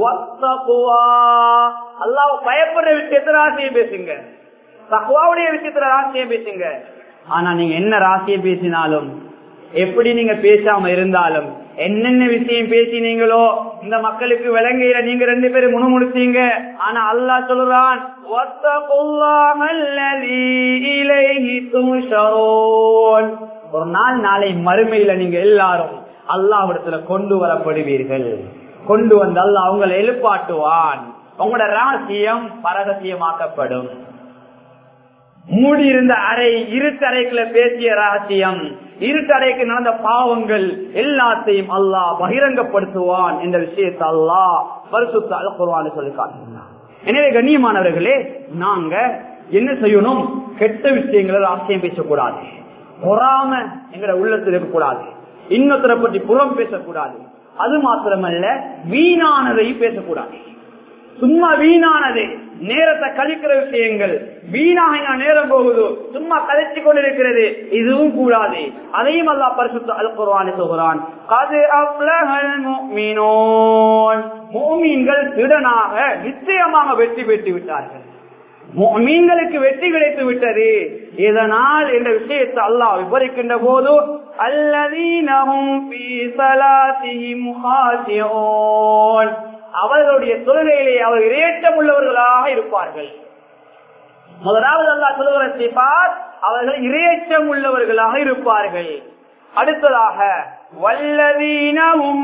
அல்லாஹ் பயப்படுற விஷயத்துல ராசியம் பேசுங்க தக்குவாவுடைய விஷயத்துல ராசியம் பேசுங்க ஆனா நீங்க என்ன ராசியம் பேசினாலும் எப்படி நீங்க பேசாம இருந்தாலும் என்னென்ன விஷயம் பேசினீங்களோ இந்த மக்களுக்கு விளங்குகிற நீங்க ரெண்டு பேரும் முணுமுணுத்தீங்க ஆனா அல்லாஹ் சொல்றான் ஒரு நாள் நாளை மறுமையில நீங்க எல்லாரும் அல்லாவிடத்துல கொண்டு வரப்படுவீர்கள் கொண்டு வந்து அல்ல அவங்களை எழுப்பாட்டுவான் உங்களோட ராசியம் பரகசியமாக்கப்படும் மூடி இருந்த அறை இருட்டறைக்குள்ள பேசிய ரகசியம் இருட்டறைக்கு நடந்த பாவங்கள் எல்லாத்தையும் அல்லாஹ் பகிரங்கப்படுத்துவான் என்ற விஷயத்தை அல்லாஹ் பரிசுத்த அல்குர்வான்னு சொல்லி காட்டுகிறான் எனவே கண்ணியமானவர்களே நாங்க என்ன செய்யணும் கெட்ட விஷயங்களை ராசியம் பேசக்கூடாது பொறாம எங்களை உள்ளத்தில் இருக்கக்கூடாது இன்னொருத்தரை பற்றி புறம் பேசக்கூடாது அது மாத்திரமல்ல வீணானதை பேசக்கூடாது சும்மா வீணானது நேரத்தை கழிக்கிற விஷயங்கள் வீணாக நேரம் போகுது சும்மா கழிச்சு கொண்டிருக்கிறது இதுவும் கூடாது அதையும் அல்லா பரிசுத்த அல் குர்வானி சொல்கிறான் திடனாக நிச்சயமாக வெற்றி பெற்று விட்டார்கள் மீன்களுக்கு வெற்றி கிடைத்து விட்டது இதனால் இந்த விஷயத்தை அல்லாஹ் விவரிக்கின்ற போது அல்லதீனஹும் அவர்களுடைய தொழுகையிலே அவர் இரையற்றம் உள்ளவர்களாக இருப்பார்கள் முதலாவது அல்லா சொல்லுகிற சிபாத் அவர்கள் இரையற்றம் உள்ளவர்களாக இருப்பார்கள் அடுத்ததாக வல்லதீனமும்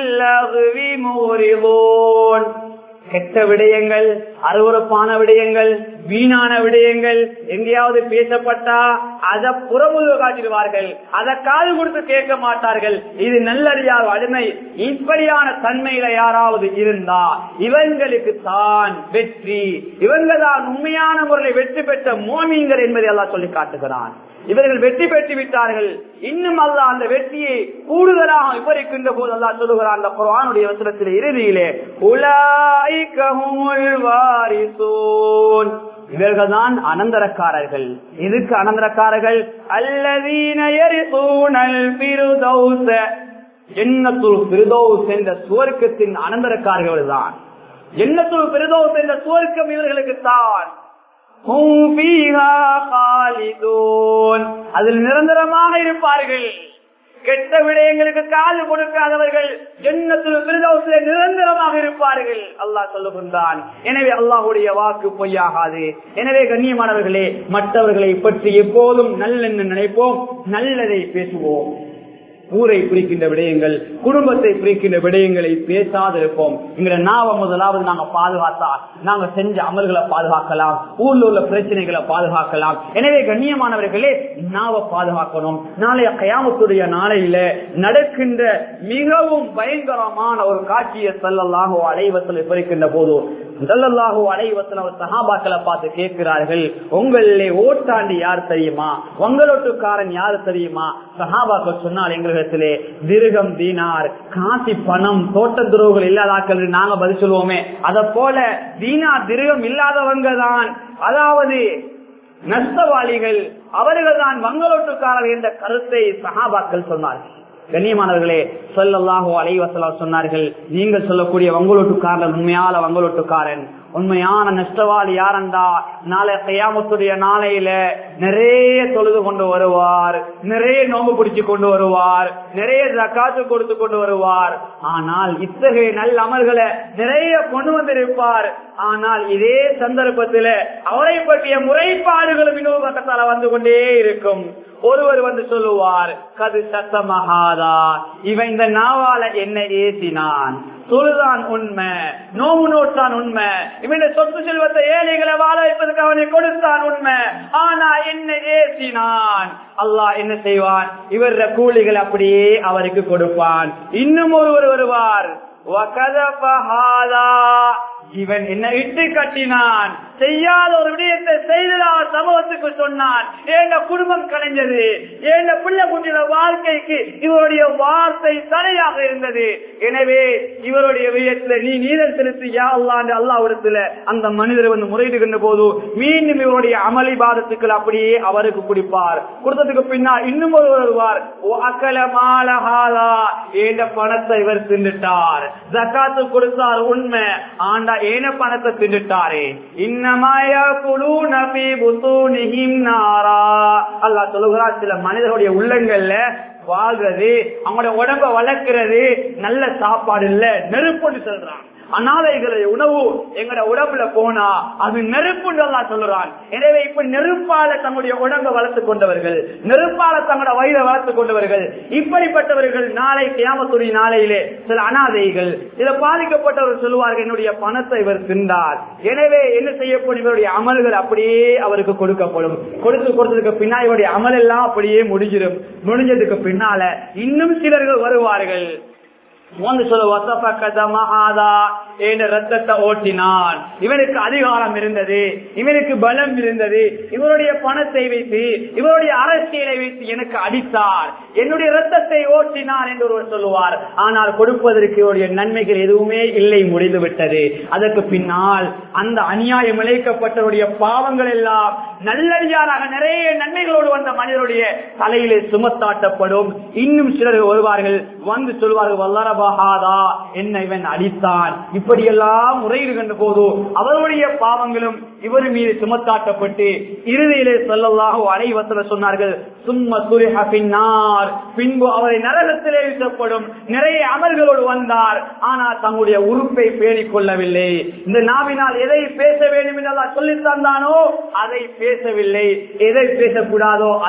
கெட்ட விடயங்கள் அருவறுப்பான விடயங்கள் வீணான விடயங்கள் எங்கேயாவது பேசப்பட்டா அதை புறமுக காட்டிடுவார்கள் அதை காது கொடுத்து கேட்க மாட்டார்கள் இது நல்லறியாத அடிமை இப்படியான தன்மையில யாராவது இருந்தா இவங்களுக்கு தான் வெற்றி இவங்க தான் உண்மையான முறையில் வெற்றி பெற்ற மோமீன்கள் என்பதை எல்லாம் சொல்லி காட்டுகிறான் இவர்கள் வெற்றி பெற்று விட்டார்கள் இன்னும் அல்ல அந்த வெற்றியை கூடுதலாக விவரிக்கின்ற போது அல்லா சொல்லுகிறார் அந்த குரானுடைய வசனத்தில் இறுதியிலே உலாய்கமுல் வாரிசூன் இவர்கள் தான் அனந்தரக்காரர்கள் எதுக்கு அனந்தரக்காரர்கள் அல்லதீனூனல் பிரதௌச எண்ணத்துள் பிரதோஸ் என்ற சுவர்க்கத்தின் அனந்தரக்காரர்கள் தான் எண்ணத்துள் பிரதோஸ் என்ற சுவர்க்கம் இவர்களுக்கு தான் அதில் நிரந்தரமாக இருப்பார்கள் கெட்ட விடயங்களுக்கு காது கொடுக்காதவர்கள் ஜன்னத்தில் நிரந்தரமாக இருப்பார்கள் அல்லாஹ் சொல்லுகின்றான் எனவே அல்லாஹுடைய வாக்கு பொய்யாகாது எனவே கண்ணியமானவர்களே மற்றவர்களை பற்றி எப்போதும் நல்லெண்ண நினைப்போம் நல்லதை பேசுவோம் ஊரை பிரிக்கின்ற விடயங்கள் குடும்பத்தை பிரிக்கின்ற விடயங்களை பேசாதிருப்போம் எங்களை நாவ முதலாவது நாங்க பாதுகாத்தா நாங்க செஞ்ச அமல்களை பாதுகாக்கலாம் ஊர்ல உள்ள பிரச்சனைகளை பாதுகாக்கலாம் எனவே கண்ணியமானவர்களே நாவ பாதுகாக்கணும் நாளைய கயாமத்துடைய நாளையில நடக்கின்ற மிகவும் பயங்கரமான ஒரு காட்சியை செல்லலாக அலைவத்தில் பிரிக்கின்ற போது செல்லல்லாகோ அலைவத்தில் அவர் சகாபாக்களை பார்த்து கேட்கிறார்கள் உங்களிலே ஓட்டாண்டி யார் தெரியுமா உங்களோட்டுக்காரன் யாரு தெரியுமா சகாபாக்கள் சொன்னால் எங்களிடத்திலே திருகம் தீனார் காசி பணம் தோட்ட துறவுகள் இல்லாதாக்கள் நாங்க பதில் சொல்லுவோமே அத போல தீனார் திருகம் இல்லாதவங்க தான் அதாவது நஷ்டவாளிகள் அவர்கள் தான் வங்களோட்டுக்காரர் என்ற கருத்தை சகாபாக்கள் சொன்னார்கள் கண்ணியமானவர்களே சொல்லல்லாஹோ அலைவசலா சொன்னார்கள் நீங்கள் சொல்லக்கூடிய வங்களோட்டுக்காரன் உண்மையால வங்களோட்டுக்காரன் உண்மையான நஷ்டவாளி யாரண்டா நாளை கையாமத்துடைய நாளையில நிறைய தொழுது கொண்டு வருவார் நிறைய நோம்பு பிடிச்சு கொண்டு வருவார் நிறைய ஜக்காத்து கொடுத்து கொண்டு வருவார் ஆனால் இத்தகைய நல்ல அமல்களை நிறைய கொண்டு வந்திருப்பார் ஆனால் இதே சந்தர்ப்பத்தில் அவரை பற்றிய முறைப்பாடுகளும் இன்னொரு கட்டத்தால வந்து கொண்டே இருக்கும் ஒருவர் வந்து சொல்லுவார் கது சத்தமகாதா இவன் இந்த நாவால என்ன ஏசினான் தொழுதான் உண்மை நோவு நோட்டான் உண்மை இவன் சொத்து செல்வத்தை ஏழைகளை வாழ வைப்பதற்கு அவனை கொடுத்தான் உண்மை ஆனா என்ன ஏசினான் அல்லாஹ் என்ன செய்வான் இவர கூலிகள் அப்படியே அவருக்கு கொடுப்பான் இன்னும் ஒருவர் வருவார் இவன் என்ன இட்டு கட்டினான் செய்யாத ஒரு விடயத்தை செய்ததா சமூகத்துக்கு சொன்னான் எங்க குடும்பம் கலைஞ்சது எங்க பிள்ளை குட்டியோட வாழ்க்கைக்கு இவருடைய வார்த்தை தடையாக இருந்தது எனவே இவருடைய விடயத்துல நீ நீதல் செலுத்தி யா அல்லாண்டு அல்லாவிடத்துல அந்த மனிதர் வந்து முறையிடுகின்ற போது மீண்டும் இவருடைய அமளி பாதத்துக்கள் அப்படியே அவருக்கு குடிப்பார் கொடுத்ததுக்கு பின்னால் இன்னும் ஒரு வருவார் அக்கல மாலஹாலா ஏண்ட பணத்தை இவர் தின்னுட்டார் ஜக்காத்து கொடுத்தார் உண்மை ஆண்டா ஏன பணத்தை தின்னுட்டாரே இன்னமாய குழு நபி புத்தூனிஹிம் நாரா அல்லா சொல்லுகிறார் சில மனிதர்களுடைய உள்ளங்கள்ல வாழ்றது அவங்களுடைய உடம்ப வளர்க்கிறது நல்ல சாப்பாடு இல்ல நெருப்புன்னு சொல்றான் அனாதைகளுடைய உணவு எங்கட உடம்புல போனா அது நெருப்புன்னு சொல்லுறான் எனவே இப்ப நெருப்பால தங்களுடைய உடம்பை வளர்த்துக் கொண்டவர்கள் நெருப்பால தங்களோட வயிறை வளர்த்துக் கொண்டவர்கள் இப்படிப்பட்டவர்கள் நாளை கியாமத்துடைய நாளையிலே சில அனாதைகள் சில பாதிக்கப்பட்டவர்கள் சொல்லுவார்கள் என்னுடைய பணத்தை இவர் தின்றார் எனவே என்ன செய்யப்படும் இவருடைய அமல்கள் அப்படியே அவருக்கு கொடுக்கப்படும் கொடுத்து கொடுத்ததுக்கு பின்னால் இவருடைய அமல் எல்லாம் அப்படியே முடிஞ்சிடும் முடிஞ்சதுக்கு பின்னால இன்னும் சிலர்கள் வருவார்கள் வந்து சொல்ல ரத்தத்தை ஓட்டினான் இவனுக்கு அதிகாரம் இருந்தது இவனுக்கு பலம் இருந்தது இவருடைய பணத்தை வைத்து இவருடைய அரசியலை வைத்து எனக்கு அடித்தார் என்னுடைய ரத்தத்தை ஓட்டினான் என்று ஒருவர் சொல்லுவார் ஆனால் கொடுப்பதற்கு இவருடைய நன்மைகள் எதுவுமே இல்லை முடிந்து விட்டது அதற்கு பின்னால் அந்த அநியாயம் இழைக்கப்பட்டவருடைய பாவங்கள் எல்லாம் நல்லடியாராக நிறைய நன்மைகளோடு வந்த மனிதருடைய தலையிலே சுமத்தாட்டப்படும் இன்னும் சிலர் வருவார்கள் வந்து சொல்வார்கள் வல்லரப மகாதா என்ன இவன் அடித்தான் இப்படியெல்லாம் முறையிடுகின்ற போது அவருடைய பாவங்களும் இவர் மீது சுமத்தாட்டப்பட்டு இறுதியிலே சொல்லலாக அனைவத்தில் சொன்னார்கள் சும்ம சுரிஹ பின்னார் பின்பு அவரை நரகத்திலே வீசப்படும் நிறைய அமல்களோடு வந்தார் ஆனால் தங்களுடைய உறுப்பை பேணிக் கொள்ளவில்லை இந்த நாவினால் எதை பேச வேண்டும் என்று சொல்லி தந்தானோ அதை பேசவில்லை எதை பேசக்கூடாதோ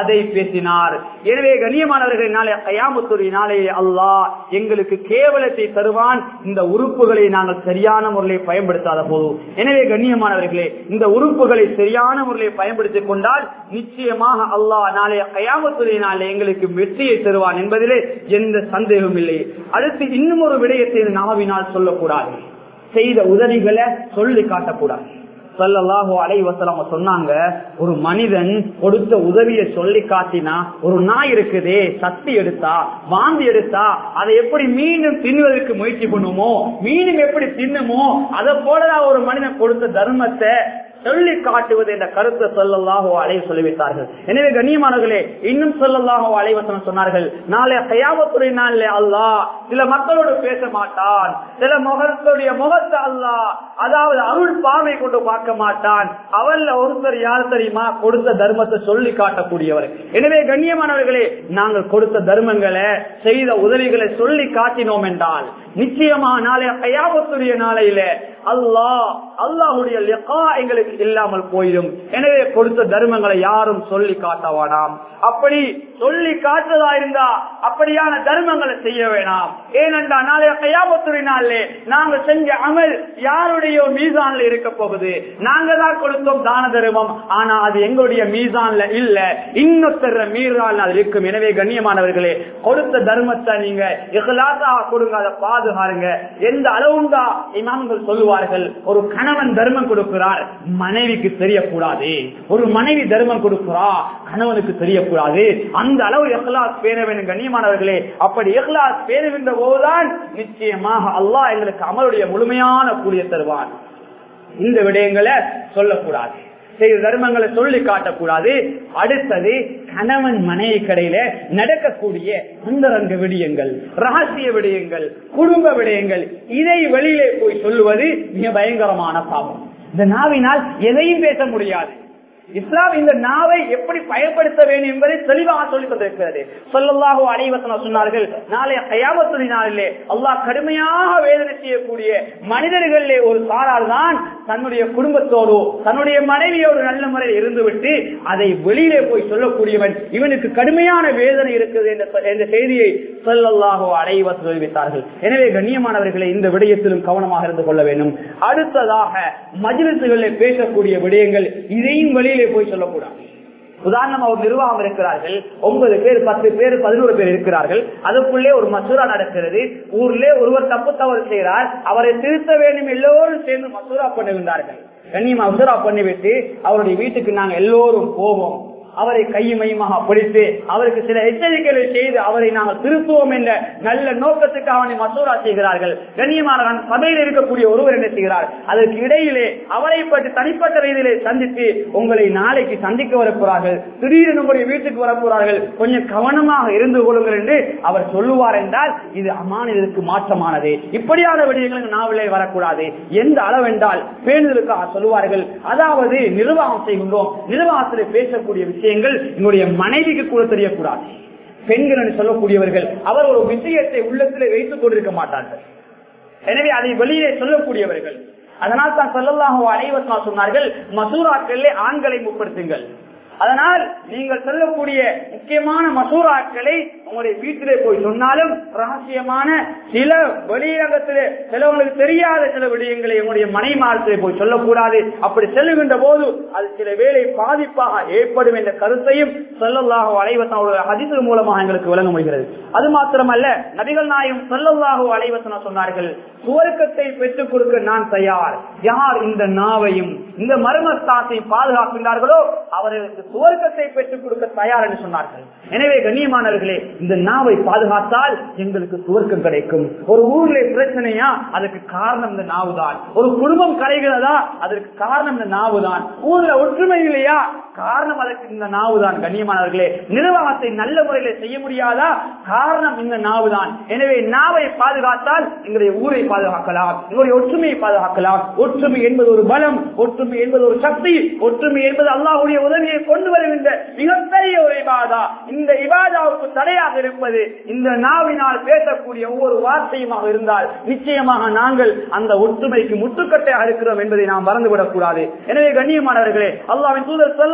அதை பேசினார் எனவே கண்ணியமானவர்கள் நாளை கயாமத்துடைய நாளையே அல்லாஹ் எங்களுக்கு கேவலத்தை தருவான் இந்த உறுப்புகளை நாங்கள் சரியான முறையில் பயன்படுத்தாத போது எனவே கண்ணியமானவர்களே இந்த உறுப்புகளை சரியான முறையில் பயன்படுத்திக் கொண்டால் நிச்சயமாக அல்லாஹ் நாளைய கயாமத்துடைய நாளை எங்களுக்கு வெற்றியை தருவான் என்பதிலே எந்த சந்தேகமும் இல்லை அடுத்து இன்னும் ஒரு விடயத்தை நாவினால் சொல்லக்கூடாது செய்த உதவிகளை சொல்லி காட்டக்கூடாது சல்லல்லாஹு அலைவசலம் சொன்னாங்க ஒரு மனிதன் கொடுத்த உதவியை சொல்லி காட்டினா ஒரு நாய் இருக்குதே சத்தி எடுத்தா வாந்தி எடுத்தா அதை எப்படி மீண்டும் தின்னுவதற்கு முயற்சி பண்ணுமோ மீண்டும் எப்படி தின்னுமோ அதை போலதான் ஒரு மனிதன் கொடுத்த தர்மத்தை சொல்லி காட்டுவது என்ற கருத்தை சொல்லலாகோ அலைய சொல்லிவிட்டார்கள் எனவே கண்ணியமானவர்களே இன்னும் சொல்லலாகோ அலைவசனம் சொன்னார்கள் நாளை கையாமத்துறை நாளில் அல்லாஹ் சில மக்களோடு பேச மாட்டான் சில முகத்துடைய முகத்தை அல்லாஹ் அதாவது அருள் பார்வை கொண்டு பார்க்க மாட்டான் அவல்ல ஒருத்தர் யார் தெரியுமா கொடுத்த தர்மத்தை சொல்லி காட்டக்கூடியவர் எனவே கண்ணியமானவர்களே நாங்கள் கொடுத்த தர்மங்களை செய்த உதவிகளை சொல்லி காட்டினோம் என்றால் நிச்சயமா நாளைய கையாமத்துடைய நாளையில அல்லாஹ் அல்லாஹுடைய லெக்கா எங்களுக்கு இல்லாமல் போயிடும் எனவே கொடுத்த தர்மங்களை யாரும் சொல்லி காட்டவானாம் அப்படி சொல்லி காட்டுறதா இருந்தா அப்படியான தர்மங்களை செய்ய வேணாம் ஏனென்றா நாளைய கையாமத்துடைய நாளிலே நாங்க செஞ்ச அமல் யாருடைய மீசான்ல இருக்க போகுது நாங்க தான் கொடுத்தோம் தான தர்மம் ஆனா அது எங்களுடைய மீசான்ல இல்ல இன்னொருத்தர மீறான் அது இருக்கும் எனவே கண்ணியமானவர்களே கொடுத்த தர்மத்தை நீங்க இகலாசாக கொடுங்க அதை பாதுகாருங்க எந்த அளவுண்டா இமாம்கள் சொல்லுவார்கள் ஒரு கணவன் தர்மம் கொடுக்கிறார் மனைவிக்கு தெரியக்கூடாது ஒரு மனைவி தர்மம் கொடுக்கிறா கணவனுக்கு தெரியக்கூடாது அந்த அளவு எஹ்லாஸ் பேர வேண்டும் கண்ணியமானவர்களே அப்படி எஹ்லாஸ் பேருகின்ற போதுதான் நிச்சயமாக அல்லாஹ் எங்களுக்கு அமலுடைய முழுமையான கூலிய தருவான் இந்த விடயங்களை சொல்லக்கூடாது செய்த தர்மங்களை சொல்லி காட்டக்கூடாது அடுத்தது கணவன் மனைவி கடையில நடக்கக்கூடிய அந்தரங்க விடயங்கள் ரகசிய விடயங்கள் குடும்ப விடயங்கள் இதை வெளியிலே போய் சொல்லுவது மிக பயங்கரமான பாவம் இந்த நாவினால் எதையும் பேச முடியாது இஸ்லாம் இந்த நாவை எப்படி பயன்படுத்த வேண்டும் என்பதை தெளிவாக சொல்லிக் கொண்டிருக்கிறது சொல்லல்லாஹோ அனைவசனம் சொன்னார்கள் நாளைய கயாமத்துறை நாளிலே அல்லாஹ் கடுமையாக வேதனை செய்யக்கூடிய மனிதர்களிலே ஒரு சாரால் தான் தன்னுடைய குடும்பத்தோடு தன்னுடைய மனைவியோடு நல்ல முறையில் இருந்துவிட்டு அதை வெளியிலே போய் சொல்லக்கூடியவன் இவனுக்கு கடுமையான வேதனை இருக்குது என்ற செய்தியை சொல்லல்லாஹோ அடைவ தெரிவித்தார்கள் எனவே கண்ணியமானவர்களை இந்த விடயத்திலும் கவனமாக இருந்து கொள்ள வேண்டும் அடுத்ததாக மஜிலிசுகளில் பேசக்கூடிய விடயங்கள் இதையும் வெளியிலே போய் சொல்லக்கூடாது உதாரணமா ஒரு நிர்வாகம் இருக்கிறார்கள் ஒன்பது பேர் பத்து பேர் பதினோரு பேர் இருக்கிறார்கள் அதுக்குள்ளே ஒரு மசூரா நடக்கிறது ஊர்ல ஒருவர் தப்பு தவறு செய்கிறார் அவரை திருத்த வேண்டும் எல்லோரும் சேர்ந்து மசூரா பண்ணுகின்றார்கள் கண்ணியமா மசூரா பண்ணிவிட்டு அவருடைய வீட்டுக்கு நாங்க எல்லோரும் போவோம் அவரை கையுமையுமாக பிடித்து அவருக்கு சில எச்சரிக்கைகளை செய்து அவரை நாங்கள் திருத்துவோம் என்ற நல்ல நோக்கத்துக்காக அவனை மசோரா செய்கிறார்கள் கண்ணியமான சபையில் இருக்கக்கூடிய ஒருவர் என்ன செய்கிறார் அதற்கு இடையிலே அவரை பற்றி தனிப்பட்ட ரீதியிலே சந்தித்து உங்களை நாளைக்கு சந்திக்க வரப்போறார்கள் திடீரென உங்களுடைய வீட்டுக்கு வரப்போறார்கள் கொஞ்சம் கவனமாக இருந்து கொள்ளுங்கள் என்று அவர் சொல்லுவார் என்றால் இது அமானிதற்கு மாற்றமானது இப்படியான விடயங்கள் நாவிலே வரக்கூடாது எந்த அளவென்றால் பேணுதலுக்காக சொல்லுவார்கள் அதாவது நிர்வாகம் செய்கின்றோம் நிர்வாகத்தில் பேசக்கூடிய விஷயங்கள் எங்களுடைய மனைவிக்கு கூட தெரியக்கூடாது பெண்கள் என்று சொல்லக்கூடியவர்கள் அவர் ஒரு விஷயத்தை உள்ளத்திலே வைத்துக் கொண்டிருக்க மாட்டார்கள் எனவே அதை வெளியே சொல்லக்கூடியவர்கள் அதனால் தான் சொல்லலாக அனைவசமா சொன்னார்கள் மசூராக்களிலே ஆண்களை முற்படுத்துங்கள் அதனால் நீங்கள் சொல்லக்கூடிய முக்கியமான மசூராக்களை உங்களுடைய வீட்டிலே போய் சொன்னாலும் ரகசியமான சில வெளியகத்திலே சிலவங்களுக்கு தெரியாத சில விடயங்களை உங்களுடைய மனைமாரத்திலே போய் சொல்லக்கூடாது அப்படி செல்லுகின்ற போது அது சில வேலை பாதிப்பாக ஏற்படும் என்ற கருத்தையும் சொல்லல்லாக அலைவசன ஹதிசு மூலமாக எங்களுக்கு விளங்க முடிகிறது அது மாத்திரமல்ல நபிகள் நாயகம் சொல்லல்லாக அலைவசன சொன்னார்கள் சுவர்க்கத்தை பெற்றுக் கொடுக்க நான் தயார் யார் இந்த நாவையும் இந்த மர்மஸ்தாத்தையும் பாதுகாக்கின்றார்களோ அவர்களுக்கு சுவர்க்கத்தை பெற்றுக் கொடுக்க தயார் என்று சொன்னார்கள் எனவே கண்ணியமானவர்களே இந்த நாவை பாதுகாத்தால் எங்களுக்கு சுவர்க்கம் கிடைக்கும் ஒரு ஊர்ல பிரச்சனையா அதுக்கு காரணம் இந்த நாவு தான் ஒரு குடும்பம் கரைகிறதா அதற்கு காரணம் இந்த நாவு தான் ஊர்ல ஒற்றுமை இல்லையா காரணம் அதற்கு இந்த நாவு தான் கண்ணியமானவர்களே நிர்வாகத்தை நல்ல முறையில செய்ய முடியாதா காரணம் இந்த நாவு தான் எனவே நாவை பாதுகாத்தால் எங்களுடைய ஊரை பாதுகாக்கலாம் எங்களுடைய ஒற்றுமையை பாதுகாக்கலாம் ஒற்றுமை என்பது ஒரு பலம் ஒற்றுமை என்பது ஒரு சக்தி ஒற்றுமை என்பது அல்லாஹுடைய உதவியை கொண்டு வருகின்ற மிகப்பெரிய ஒரு இபாதா இந்த இபாதாவுக்கு தடையாக இருப்பது இந்த நாவினால் பேசக்கூடிய ஒவ்வொரு வார்த்தையுமாக இருந்தால் நிச்சயமாக நாங்கள் அந்த ஒற்றுமைக்கு முட்டுக்கட்டையாக இருக்கிறோம் என்பதை நாம் மறந்துவிடக் கூடாது எனவே கண்ணியமானவர்களே அல்லாவின் தூதர் செல்ல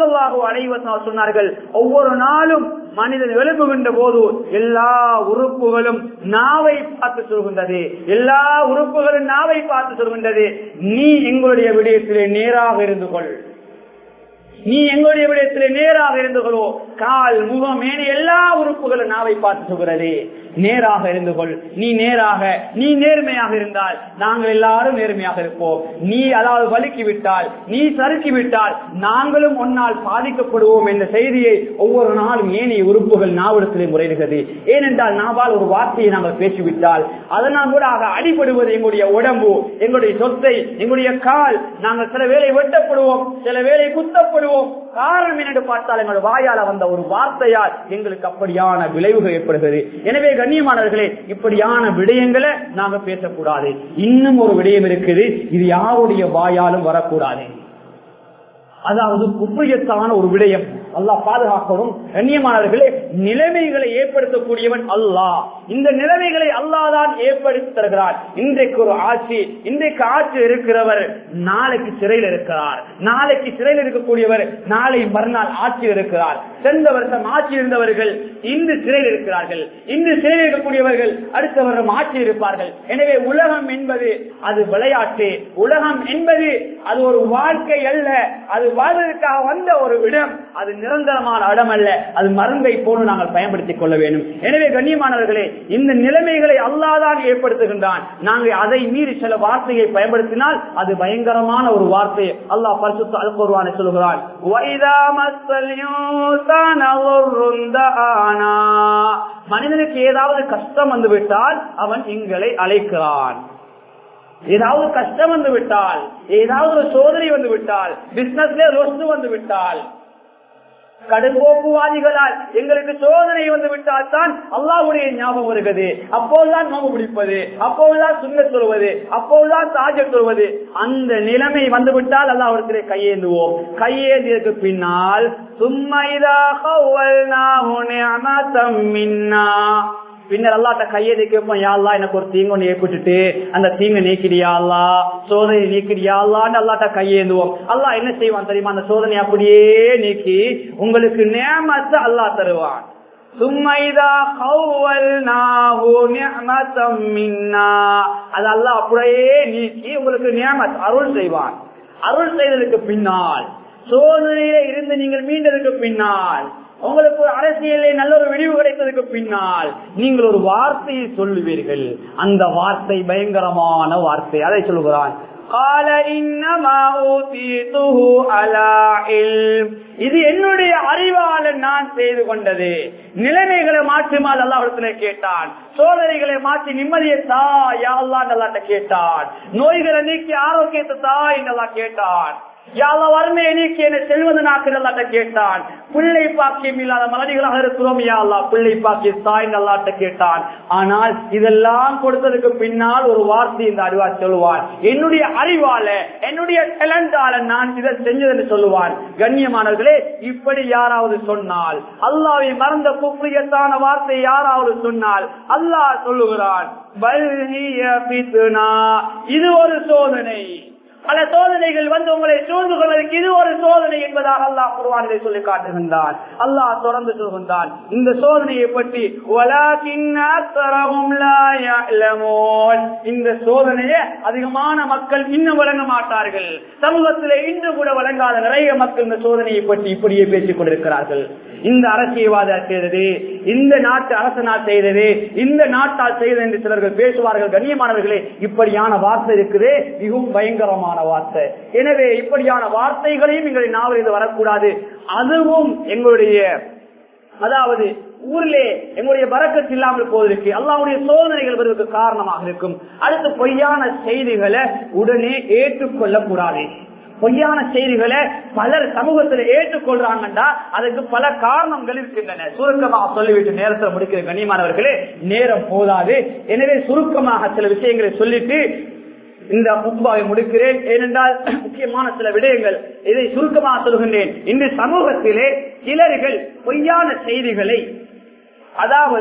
சல்லல்லாஹு அலைவசம் சொன்னார்கள் ஒவ்வொரு நாளும் மனிதன் எழுப்புகின்ற போது எல்லா உறுப்புகளும் நாவை பார்த்து சொல்கின்றது எல்லா உறுப்புகளும் நாவை பார்த்து சொல்கின்றது நீ எங்களுடைய விடயத்திலே நேராக இருந்து கொள் நீ எங்களுடைய விடயத்திலே நேராக இருந்து கொள்ளோ கால் முகம் மேனி எல்லா உறுப்புகளும் நாவை பார்த்து சொல்கிறது நேராக இருந்து கொள் நீ நேராக நீ நேர்மையாக இருந்தால் நாங்கள் எல்லாரும் நேர்மையாக இருப்போம் நீ அதாவது வலுக்கி விட்டால் நீ சறுக்கி விட்டால் நாங்களும் ஒன்னால் பாதிக்கப்படுவோம் என்ற செய்தியை ஒவ்வொரு நாளும் ஏனைய உறுப்புகள் நாவிடத்திலே முறையிடுகிறது ஏனென்றால் நாவால் ஒரு வார்த்தையை நாங்கள் பேசிவிட்டால் அதனால் கூட ஆக அடிபடுவது எங்களுடைய உடம்பு எங்களுடைய சொத்தை எங்களுடைய கால் நாங்கள் சில வேலை வெட்டப்படுவோம் சில வேலை குத்தப்படுவோம் காரணம் என்னென்று பார்த்தால் எங்கள் வாயால வந்த ஒரு வார்த்தையால் எங்களுக்கு அப்படியான விளைவுகள் ஏற்படுகிறது எனவே கண்ணியமானவர்களே இப்படியான விடயங்களை நாங்க பேசக்கூடாது இன்னும் ஒரு விடயம் இருக்குது இது யாருடைய வாயாலும் வரக்கூடாது அதாவது குப்பையத்தான ஒரு விடயம் அல்லாஹ் பாதுகாக்கணும் கண்ணியமானவர்களே நிலைமைகளை ஏற்படுத்தக்கூடியவன் அல்லாஹ் இந்த நிலைமைகளை அல்லாஹ் தான் ஏற்படுத்தி தருகிறார் இன்றைக்கு ஒரு ஆட்சி இன்றைக்கு ஆட்சி இருக்கிறவர் நாளைக்கு சிறையில் இருக்கிறார் நாளைக்கு சிறையில் இருக்கக்கூடியவர் நாளை மறுநாள் ஆட்சியில் இருக்கிறார் சென்ற வருஷம் ஆட்சி இருந்தவர்கள் இன்று சிறையில் இருக்கிறார்கள் இன்று சிறையில் இருக்கக்கூடியவர்கள் அடுத்த வருடம் ஆட்சி இருப்பார்கள் எனவே உலகம் என்பது அது விளையாட்டு உலகம் என்பது அது ஒரு வாழ்க்கை அல்ல அது வாழ்வதற்காக வந்த ஒரு இடம் அது நிரந்தரமான இடம் அல்ல அது மருந்தை போல நாங்கள் பயன்படுத்திக் கொள்ள வேண்டும் எனவே கண்ணியமானவர்களே இந்த நிலைமைகளை அல்லாதான் ஏற்படுத்துகின்றான் நாங்கள் அதை மீறி சில வார்த்தையை பயன்படுத்தினால் அது பயங்கரமான ஒரு வார்த்தை அல்லாஹ் பரிசுத்த அல்குர்வானை சொல்கிறான் "வஇதா மஸ்ஸல் இன்சான ضُرٌّ دَعَانَا." மனிதனுக்கு ஏதாவது கஷ்டம் வந்து விட்டால் அவன் எங்களை அழைக்கிறான் ஏதாவது கஷ்டம் வந்து விட்டால் ஏதாவது ஒரு சோதனை வந்து விட்டால் பிசினஸ்ல ரொஸ்து வந்து விட்டால் கடும்போக்குவாதிகளால் எங்களுக்கு சோதனை வந்து விட்டால் தான் அல்லாவுடைய ஞாபகம் வருகிறது அப்போதுதான் நோம்பு பிடிப்பது அப்போதுதான் சுண்ண சொல்வது அப்போதுதான் தாஜ சொல்வது அந்த நிலைமை வந்து விட்டால் அல்லாவிடத்திலே கையேந்துவோம் கையேந்தியதுக்கு பின்னால் சும்மைதாக மின்னா பின்னர் அல்லாட்ட கையெழுதி கேட்போம் யாழ்லா எனக்கு ஒரு தீங்கு ஒன்று ஏற்பட்டுட்டு அந்த தீங்கு நீக்கிறியா அல்லா சோதனை நீக்கிறியா அல்லான்னு அல்லாட்ட கையேந்துவோம் அல்லா என்ன செய்வான் தெரியுமா அந்த சோதனை அப்படியே நீக்கி உங்களுக்கு நேமத்தை அல்லா தருவான் சும்மைதா அது அல்லா அப்படியே நீக்கி உங்களுக்கு நியமத் அருள் செய்வான் அருள் செய்ததுக்கு பின்னால் சோதனையில இருந்து நீங்கள் மீண்டதுக்கு பின்னால் உங்களுக்கு ஒரு அரசியலே நல்ல ஒரு விடிவு கிடைத்ததுக்கு பின்னால் நீங்கள் ஒரு வார்த்தையை சொல்லுவீர்கள் அந்த வார்த்தை பயங்கரமான வார்த்தை அதை சொல்லுகிறான் இது என்னுடைய அறிவாளன் நான் செய்து கொண்டது நிலைமைகளை மாற்றுமால் அல்லாஹிடத்துல கேட்டான் சோதனைகளை மாற்றி நிம்மதியை தா யாழ்லான் அல்லாட்ட கேட்டான் நோய்களை நீக்கி ஆரோக்கியத்தை தா என்றெல்லாம் கேட்டான் யாழ வறுமையை நீக்கி என்ன செல்வது நாக்கு கேட்டான் பிள்ளை பாக்கியம் இல்லாத மலடிகளாக இருக்கிறோம் யாழ்லா பிள்ளை பாக்கிய தாய் நல்லாட்ட கேட்டான் ஆனால் இதெல்லாம் கொடுத்ததுக்கு பின்னால் ஒரு வார்த்தை இந்த அறிவா சொல்லுவான் என்னுடைய அறிவால என்னுடைய டேலண்டால நான் இதை செஞ்சதுன்னு சொல்லுவான் கண்ணியமானவர்களே இப்படி யாராவது சொன்னால் அல்லாவை மறந்த குப்பியத்தான வார்த்தை யாராவது சொன்னால் அல்லாஹ் சொல்லுகிறான் இது ஒரு சோதனை பல சோதனைகள் வந்து உங்களை சூழ்ந்து கொள்வதற்கு இது ஒரு சோதனை என்பதாக அல்லாஹ் குருவானிலே சொல்லி காட்டுகின்றான் அல்லாஹ் தொடர்ந்து சொல்கின்றான் இந்த சோதனையை பற்றி இந்த சோதனையை அதிகமான மக்கள் இன்னும் வழங்க மாட்டார்கள் சமூகத்திலே இன்று கூட வழங்காத நிறைய மக்கள் இந்த சோதனையை பற்றி இப்படியே பேசிக் கொண்டிருக்கிறார்கள் இந்த அரசியல்வாத செய்தது இந்த நாட்டு அரசனால் செய்தது இந்த நாட்டால் செய்தது என்று சிலர்கள் பேசுவார்கள் கண்ணியமானவர்களே இப்படியான வார்த்தை இருக்குது மிகவும் பயங்கரமான வார்த்தை எனவே இப்படியான வார்த்தைகளையும் எங்களுடைய நாவலில் வரக்கூடாது அதுவும் எங்களுடைய அதாவது ஊரிலே எங்களுடைய பறக்கத்து இல்லாமல் போவதற்கு அல்லாவுடைய சோதனைகள் வருவதற்கு காரணமாக இருக்கும் அடுத்து பொய்யான செய்திகளை உடனே ஏற்றுக்கொள்ளக்கூடாது பொய்யான செய்திகளை பலர் சமூகத்தில் ஏற்றுக்கொள்றாங்கண்டா அதுக்கு பல காரணங்கள் இருக்கின்றன சுருக்கமாக சொல்லிவிட்டு நேரத்தில் முடிக்கிற கண்ணியமானவர்களே நேரம் போதாது எனவே சுருக்கமாக சில விஷயங்களை சொல்லிட்டு இந்த முப்பாவை முடிக்கிறேன் ஏனென்றால் முக்கியமான சில விடயங்கள் இதை சுருக்கமாக சொல்கின்றேன் இந்த சமூகத்திலே சிலர்கள் பொய்யான செய்திகளை அதாவது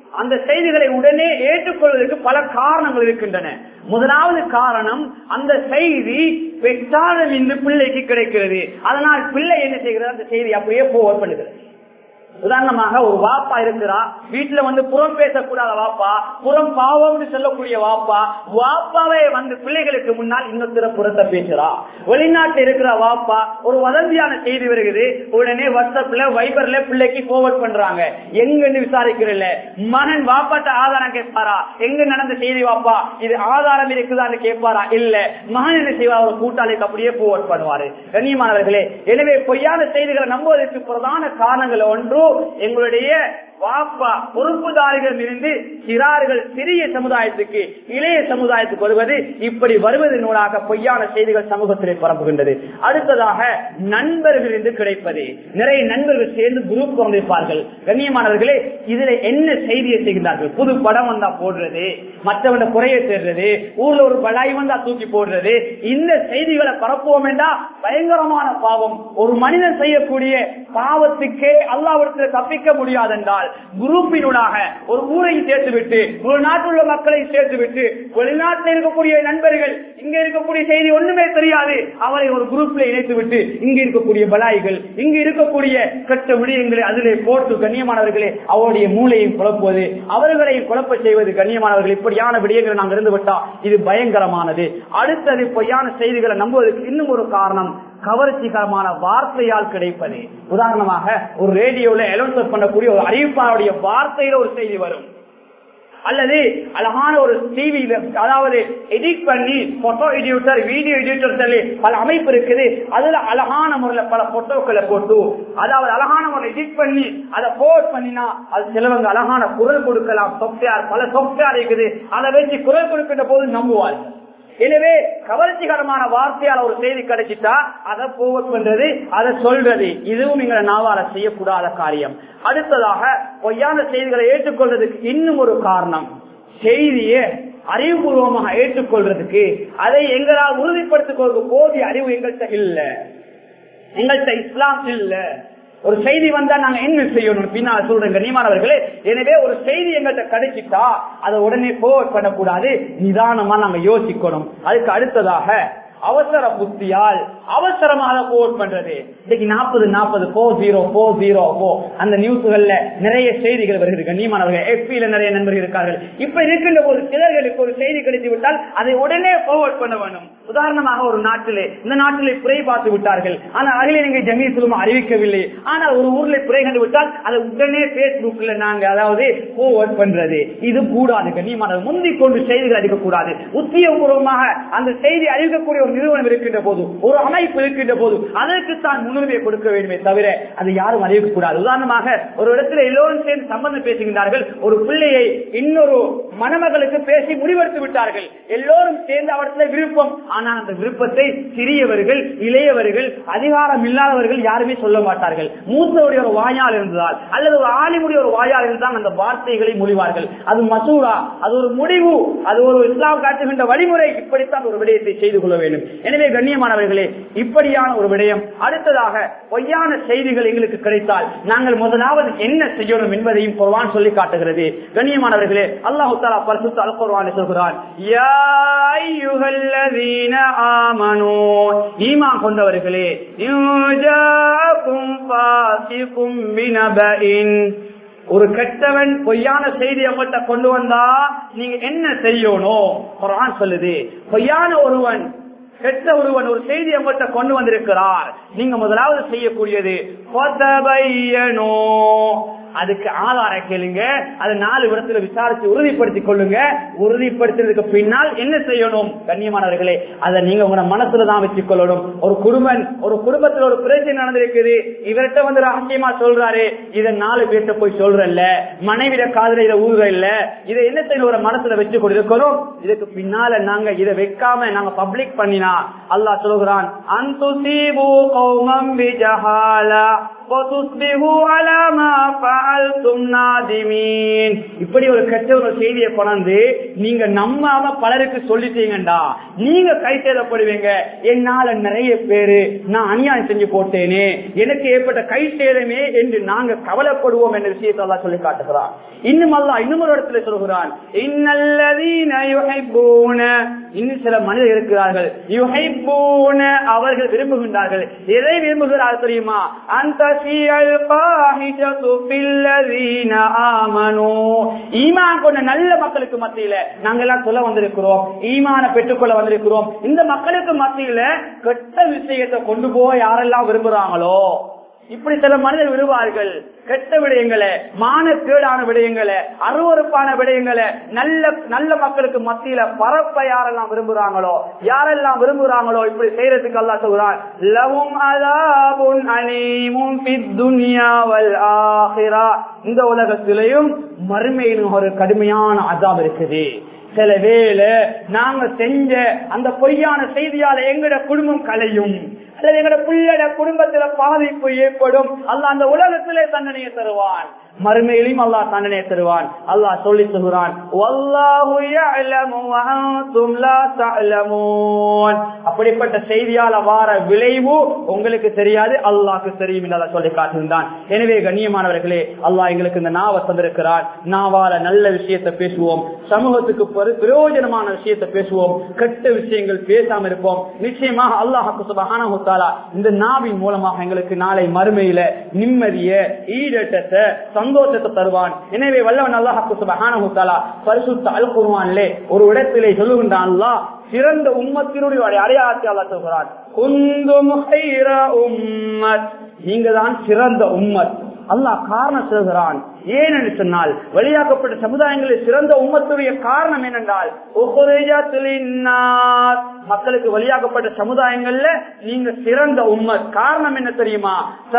அந்த செய்திகளை உடனே ஏற்றுக்கொள்வதற்கு பல காரணங்கள் இருக்கின்றன முதலாவது காரணம் அந்த செய்தி பெற்றாலும் இந்த பிள்ளைக்கு கிடைக்கிறது அதனால் பிள்ளை என்ன செய்கிறது அந்த செய்தி அப்படியே போவர் பண்ணுகிறது உதாரணமாக ஒரு வாப்பா இருக்கிறா வீட்டுல வந்து புறம் பேசக்கூடாத வாப்பா புறம் பாவம்னு சொல்லக்கூடிய வாப்பா வாப்பாவே வந்து பிள்ளைகளுக்கு முன்னால் இன்னொருத்தர புறத்தை பேசுறா வெளிநாட்டுல இருக்கிற வாப்பா ஒரு வதந்தியான செய்தி வருகிறது உடனே வாட்ஸ்அப்ல வைபர்ல பிள்ளைக்கு போவர்ட் பண்றாங்க எங்கன்னு விசாரிக்கிறல்ல மகன் வாப்பாட்ட ஆதாரம் கேட்பாரா எங்க நடந்த செய்தி வாப்பா இது ஆதாரம் இருக்குதான்னு கேட்பாரா இல்ல மகன் என்ன செய்வார் ஒரு கூட்டாளிக்கு அப்படியே போவர்ட் பண்ணுவாரு கண்ணியமானவர்களே எனவே பொய்யான செய்திகளை நம்புவதற்கு பிரதான காரணங்கள் ஒன்று எங்களுடைய வாப்பா பொறுப்புதாரிகள் இருந்து சிறார்கள் சிறிய சமுதாயத்துக்கு இளைய சமுதாயத்துக்கு வருவது இப்படி வருவதனூடாக பொய்யான செய்திகள் சமூகத்திலே பரப்புகின்றது அடுத்ததாக நண்பர்கள் என்று கிடைப்பது நிறைய நண்பர்கள் சேர்ந்து குரூப் கொண்டிருப்பார்கள் கண்ணியமானவர்களே இதுல என்ன செய்தியை செய்கின்றார்கள் புது படம் வந்தா போடுறது மற்றவன குறைய சேர்றது ஊர்ல ஒரு பலாய் வந்தா தூக்கி போடுறது இந்த செய்திகளை பரப்புவோம் என்றா பயங்கரமான பாவம் ஒரு மனிதன் செய்யக்கூடிய பாவத்துக்கே அல்லாவிடத்தில் தப்பிக்க முடியாதென்றால் குரூப்பினூடாக ஒரு ஊரையும் சேர்த்து விட்டு ஒரு நாட்டில் உள்ள மக்களையும் சேர்த்து விட்டு வெளிநாட்டில் இருக்கக்கூடிய நண்பர்கள் இங்க இருக்கக்கூடிய செய்தி ஒண்ணுமே தெரியாது அவரை ஒரு குரூப்ல இணைத்து விட்டு இங்க இருக்கக்கூடிய பலாய்கள் இங்க இருக்கக்கூடிய கட்ட விடயங்களை அதிலே போட்டு கண்ணியமானவர்களே அவருடைய மூளையை குழப்புவது அவர்களையும் குழப்ப செய்வது கண்ணியமானவர்கள் இப்படியான விடயங்களை நாம் இருந்து விட்டா இது பயங்கரமானது அடுத்தது பொய்யான செய்திகளை நம்புவதற்கு இன்னும் ஒரு காரணம் கவர்ச்சிகரமான வார்த்தையால் கிடைப்பது உதாரணமாக ஒரு ரேடியோல அலௌன்ஸ் பண்ணக்கூடிய ஒரு அறிவிப்பாளருடைய வார்த்தையில ஒரு செய்தி வரும் அல்லது அழகான ஒரு டிவியில அதாவது எடிட் பண்ணி போட்டோ எடிட்டர் வீடியோ எடிட்டர் சொல்லி பல அமைப்பு இருக்குது அதுல அழகான முறையில பல போட்டோக்களை போட்டு அதாவது அழகான முறையில் எடிட் பண்ணி அதை போஸ்ட் பண்ணினா அது சிலவங்க அழகான குரல் கொடுக்கலாம் சொப்டார் பல சொப்டார் இருக்குது அதை வச்சு குரல் கொடுக்கின்ற போது நம்புவார்கள் எனவே கவர்ச்சிகரமான வார்த்தையால் ஒரு செய்தி கிடைச்சிட்டா அதை போவட் பண்றது அதை சொல்றது இதுவும் எங்களை நாவால செய்யக்கூடாத காரியம் அடுத்ததாக பொய்யான செய்திகளை ஏற்றுக்கொள்றதுக்கு இன்னும் ஒரு காரணம் செய்தியை அறிவுபூர்வமாக ஏற்றுக்கொள்றதுக்கு அதை எங்களால் உறுதிப்படுத்திக் கொள்வது போதிய அறிவு எங்கள்கிட்ட இல்ல எங்கள்கிட்ட இஸ்லாம் இல்ல ஒரு செய்தி வந்தா நாங்க என்ன செய்யணும் பின்னால் சொல்றேன் கண்ணியமானவர்களே எனவே ஒரு செய்தி எங்கள்கிட்ட கிடைச்சிட்டா அதை உடனே போவட் பண்ணக்கூடாது நிதானமா நாங்க யோசிக்கணும் அதுக்கு அடுத்ததாக அவசர புத்தியால் அவசரமாக போட் பண்றது இன்னைக்கு நாற்பது நாற்பது போ ஜீரோ போ ஜீரோ போ அந்த நியூஸ்கள்ல நிறைய செய்திகள் வருகிறது கண்ணியமானவர்கள் எஃபில நிறைய நண்பர்கள் இருக்கார்கள் இப்ப இருக்கின்ற ஒரு சிலர்களுக்கு ஒரு செய்தி கிடைத்து விட்டால் அதை உடனே போவர்ட் பண்ண வேண்டும் உதாரணமாக ஒரு நாட்டிலே இந்த நாட்டிலே புரை பார்த்து விட்டார்கள் ஆனால் அகில நீங்க ஜமீசுலும் அறிவிக்கவில்லை ஆனால் ஒரு ஊர்ல புரை கண்டு விட்டால் அதை உடனே பேஸ்புக்ல நாங்க அதாவது போவர்ட் பண்றது இது கூடாது கண்ணியமானது முந்திக் கொண்டு செய்திகள் அறிவிக்கக்கூடாது உத்தியோகபூர்வமாக அந்த செய்தி அறிவிக்கக்கூடிய ஒரு நிறுவனம் இருக்கின்ற போது ஒரு அமைப்பு இருக்கின்ற போது அதற்கு தான் முன்னுரிமை கொடுக்க வேண்டுமே தவிர அதை யாரும் அறிவிக்க கூடாது உதாரணமாக ஒரு இடத்துல எல்லோரும் சேர்ந்து சம்பந்தம் பேசுகின்றார்கள் ஒரு பிள்ளையை இன்னொரு மணமகளுக்கு பேசி முடிவெடுத்து விட்டார்கள் எல்லோரும் சேர்ந்து அவரத்துல விருப்பம் ஆனால் அந்த விருப்பத்தை சிறியவர்கள் இளையவர்கள் அதிகாரம் இல்லாதவர்கள் யாருமே சொல்ல மாட்டார்கள் மூத்தவுடைய ஒரு வாயால் இருந்ததால் அல்லது ஒரு ஆலிமுடைய ஒரு வாயால் இருந்தால் அந்த வார்த்தைகளை மொழிவார்கள் அது மசூரா அது ஒரு முடிவு அது ஒரு இஸ்லாம் காட்டுகின்ற வழிமுறை இப்படித்தான் ஒரு விடயத்தை செய்து கொள்ள வேண்டும் எனவே கண்ணியமானவர்களே இப்படியான ஒரு விடயம் அடுத்ததாக பொய்யான செய்திகள் எங்களுக்கு கிடைத்தால் நாங்கள் முதலாவது என்ன செய்யணும் என்பதையும் குர்வான் சொல்லி காட்டுகிறது கண்ணியமானவர்களே அல்லாஹு தாலா பரிசுத்த அல் குர்வான் சொல்கிறான் யா அய்யுஹல்லதீன ஆமனூ ஈமான் கொண்டவர்களே யூஜாக்கும் ஃபாசிகும் பினபஇன் ஒரு கெட்டவன் பொய்யான செய்தி அவங்கள்ட்ட கொண்டு வந்தா நீங்க என்ன செய்யணும் குரான் சொல்லுது பொய்யான ஒருவன் கெட்ட ஒருவன் ஒரு செய்தி அவங்கள்ட்ட கொண்டு வந்திருக்கிறார் நீங்க முதலாவது செய்யக்கூடியது அதுக்கு ஆதாரம் கேளுங்க அது நாலு விடத்துல விசாரிச்சு உறுதிப்படுத்திக் கொள்ளுங்க உறுதிப்படுத்தினதுக்கு பின்னால் என்ன செய்யணும் கண்ணியமானவர்களே அதை நீங்க உங்க மனசுல தான் வச்சுக் கொள்ளணும் ஒரு குடும்பம் ஒரு குடும்பத்துல ஒரு பிரச்சனை நடந்திருக்குது இவர்கிட்ட வந்து ரகசியமா சொல்றாரு இதை நாலு பேர்த்த போய் சொல்றல்ல மனைவிட காதல இதை ஊற இல்ல இதை என்ன செய்யணும் ஒரு மனசுல வச்சு கொண்டிருக்கிறோம் இதுக்கு பின்னால நாங்க இதை வைக்காம நாங்க பப்ளிக் பண்ணினா அல்லாஹ் சொல்கிறான் அந்துசீபு கௌமம் பிஜஹாலா وتصبحوا على ما فعلتم லஸ்தும் நாதிமீன் இப்படி ஒரு கெட்ட ஒரு செய்தியை கொண்டாந்து நீங்க நம்பாம பலருக்கு சொல்லிட்டீங்கடா நீங்க கை சேதப்படுவீங்க என்னால நிறைய பேரு நான் அநியாயம் செஞ்சு போட்டேனே எனக்கு ஏற்பட்ட கை சேதமே என்று நாங்க கவலைப்படுவோம் என்ற விஷயத்தை எல்லாம் சொல்லி காட்டுகிறான் இன்னும் அல்ல இன்னும் ஒரு இடத்துல சொல்கிறான் இன்னல்லதீன யுஹிப்பூன இன்னும் சில மனிதர் இருக்கிறார்கள் யுஹிப்பூன அவர்கள் விரும்புகின்றார்கள் எதை விரும்புகிறார்கள் தெரியுமா அந்த ஈமான் கொண்ட நல்ல மக்களுக்கு மத்தியில நாங்க எல்லாம் சொல்ல வந்திருக்கிறோம் ஈமான பெற்றுக்கொள்ள வந்திருக்கிறோம் இந்த மக்களுக்கு மத்தியில கெட்ட விஷயத்தை கொண்டு போய் யாரெல்லாம் விரும்புறாங்களோ இப்படி சில மனிதர் விடுவார்கள் கெட்ட விடயங்களை மானக்கேடான விடயங்களை அருவறுப்பான விடயங்களை நல்ல நல்ல மக்களுக்கு மத்தியில பரப்ப யாரெல்லாம் விரும்புறாங்களோ யாரெல்லாம் விரும்புறாங்களோ இப்படி செய்யறதுக்கு அல்லா சொல்றான் லவும் அதாபுன் அலீமும் துன்யாவல் ஆஹிரா இந்த உலகத்திலையும் மறுமையிலும் ஒரு கடுமையான அதாப் இருக்குது சில வேளை நாங்க செஞ்ச அந்த பொய்யான செய்தியால எங்கட குடும்பம் கலையும் அல்லது எங்கட பிள்ளைட குடும்பத்துல பாதிப்பு ஏற்படும் அல்ல அந்த உலகத்திலே தண்டனையை தருவான் மறுமையிலும் அல்லாஹ் தண்டனை தருவான் அல்லாஹ் சொல்லி சொல்கிறான் அப்படிப்பட்ட செய்தியால் வார விளைவு உங்களுக்கு தெரியாது அல்லாஹ்க்கு தெரியும் என்று சொல்லி காட்டுகின்றான் எனவே கண்ணியமானவர்களே அல்லாஹ் எங்களுக்கு இந்த நாவ தந்திருக்கிறான் நாவால நல்ல விஷயத்தை பேசுவோம் சமூகத்துக்கு பிரயோஜனமான விஷயத்தை பேசுவோம் கெட்ட விஷயங்கள் பேசாம இருப்போம் நிச்சயமாக அல்லாஹாக்கு சுபகானா இந்த நாவின் மூலமாக எங்களுக்கு நாளை மறுமையில நிம்மதிய ஈடேற்றத்தை சந்தோஷத்தை தருவான் எனவே வல்லவன் அல்லாஹாக்கு சுபகானா பரிசுத்த அல் குருவான்லே ஒரு இடத்திலே சொல்லுகின்றான் அல்லாஹ் சிறந்த உம்மத்தினுடைய அடையாளத்தை அல்லா சொல்கிறான் குந்தும் நீங்க தான் சிறந்த உம்மத் அல்லாஹ் காரணம் சொல்கிறான் ஏன் என்று சொன்னால் வெளியாக்கப்பட்ட சமுதாயங்களில் சிறந்த உம்மத்துடைய காரணம் என்னென்றால் மக்களுக்கு வெளியாக்கப்பட்ட சமுதாயங்கள்ல நீங்க சிறந்த உம்மத் காரணம் என்ன தெரியுமா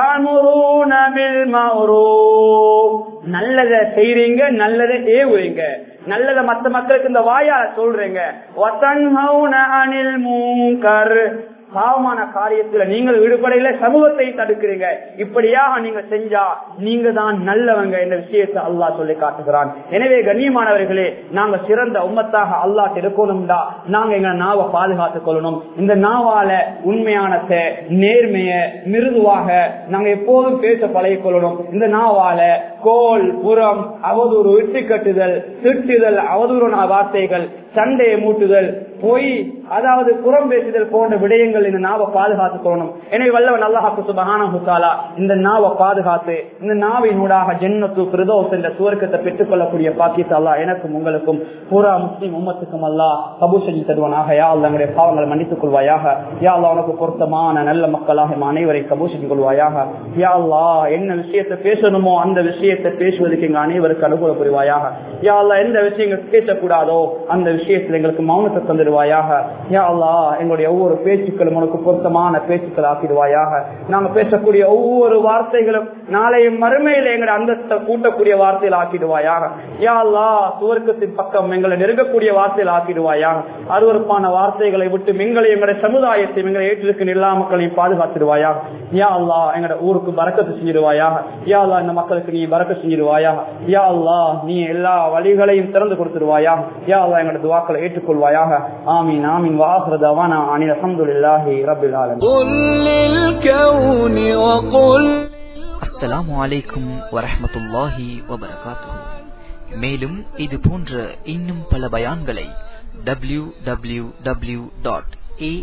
நல்லதை செய்றீங்க நல்லதை ஏவுறீங்க நல்லத மத்த மக்களுக்கு இந்த வாயால சொல்றீங்க அனில் மூங்கர் பாவமான காரியத்துல நீங்கள் ஈடுபடையில சமூகத்தை தடுக்கிறீங்க இப்படியாக நீங்க செஞ்சா நீங்க தான் நல்லவங்க என்ற விஷயத்தை அல்லாஹ் சொல்லி காட்டுகிறான் எனவே கண்ணியமானவர்களே நாங்க சிறந்த உம்மத்தாக அல்லாஹ் இருக்கணும்டா நாங்க எங்க நாவை பாதுகாத்துக் கொள்ளணும் இந்த நாவால உண்மையான நேர்மைய மிருதுவாக நாங்க எப்போதும் பேச பழகிக் கொள்ளணும் இந்த நாவால கோல் புறம் அவதூறு இட்டு கட்டுதல் திட்டுதல் அவதூறான வார்த்தைகள் சண்டையை மூட்டுதல் பொய் அதாவது புறம் பேசுதல் போன்ற விடயங்கள் இந்த நாவை பாதுகாத்துக் கொள்ளணும் எனவே வல்லவன் அல்லாஹாக்கு சுபகான ஹுசாலா இந்த நாவை பாதுகாத்து இந்த நாவினூடாக ஜென்னத்து பிரதோஸ் என்ற சுவர்க்கத்தை பெற்றுக் கொள்ளக்கூடிய பாக்கியத்தை அல்லா எனக்கும் உங்களுக்கும் பூரா முஸ்லீம் உம்மத்துக்கும் அல்லா கபூ செஞ்சு தருவனாக யா அல்ல எங்களுடைய பாவங்களை மன்னித்துக் கொள்வாயாக யா அல்லா உனக்கு பொருத்தமான நல்ல மக்களாக எம் அனைவரையும் கபூ செஞ்சு கொள்வாயாக யா அல்லா என்ன விஷயத்தை பேசணுமோ அந்த விஷயத்தை பேசுவதற்கு எங்க அனைவருக்கு அனுகூல புரிவாயாக யா அல்லா எந்த விஷயங்கள் பேசக்கூடாதோ அந்த விஷயத்தில் எங்களுக்கு மௌனத்தை தந்துடுவாயாக யா அல்லா எங்களுடைய ஒவ்வொரு பேச்சுக்களும் உனக்கு பொருத்தமான பேச்சுக்கள் ஆக்கிடுவாயாக நாங்க பேசக்கூடிய ஒவ்வொரு வார்த்தைகளும் நாளைய மறுமையில எங்களுடைய அந்தஸ்தை கூட்டக்கூடிய வார்த்தையில் ஆக்கிடுவாயாக யா அல்லா சுவர்க்கத்தின் பக்கம் எங்களை நெருங்கக்கூடிய வார்த்தையில் ஆக்கிடுவாயாக அருவறுப்பான வார்த்தைகளை விட்டு எங்களை எங்களுடைய சமுதாயத்தை எங்களை ஏற்றிருக்கும் எல்லா மக்களையும் பாதுகாத்துடுவாயாக யா அல்லா எங்களோட ஊருக்கு பறக்கத்து செஞ்சிடுவாயாக யா அல்லா இந்த மக்களுக்கு நீ பறக்க செஞ்சிடுவாயாக யா அல்லா நீ எல்லா வழிகளையும் திறந்து கொடுத்துடுவாயாக யா அல்லா எங்களோட துவாக்களை ஏற்றுக்கொள்வாயாக ஆமீன் ஆமீன் வாஹர் தவானா அனில் அல்ஹம்துலில்லாஹி ரப்பில் ஆலமீன் قل للكون وقل அஸ்ஸலாமு அலைக்கும் வரஹ்மத்துல்லாஹி வபரகாத்துஹு மேலும் இது போன்ற இன்னும் பல பயான்களை W W W dot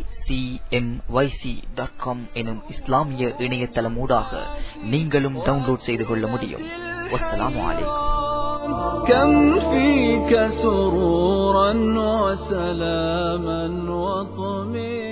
dot com எனும் இஸ்லாமிய இணையதளம் ஊடாக நீங்களும் டவுன்லோட் செய்து கொள்ள முடியும் வஸ்ஸலாமு அலைக்கும் كم فيك سرورا وسلاما وطمئنا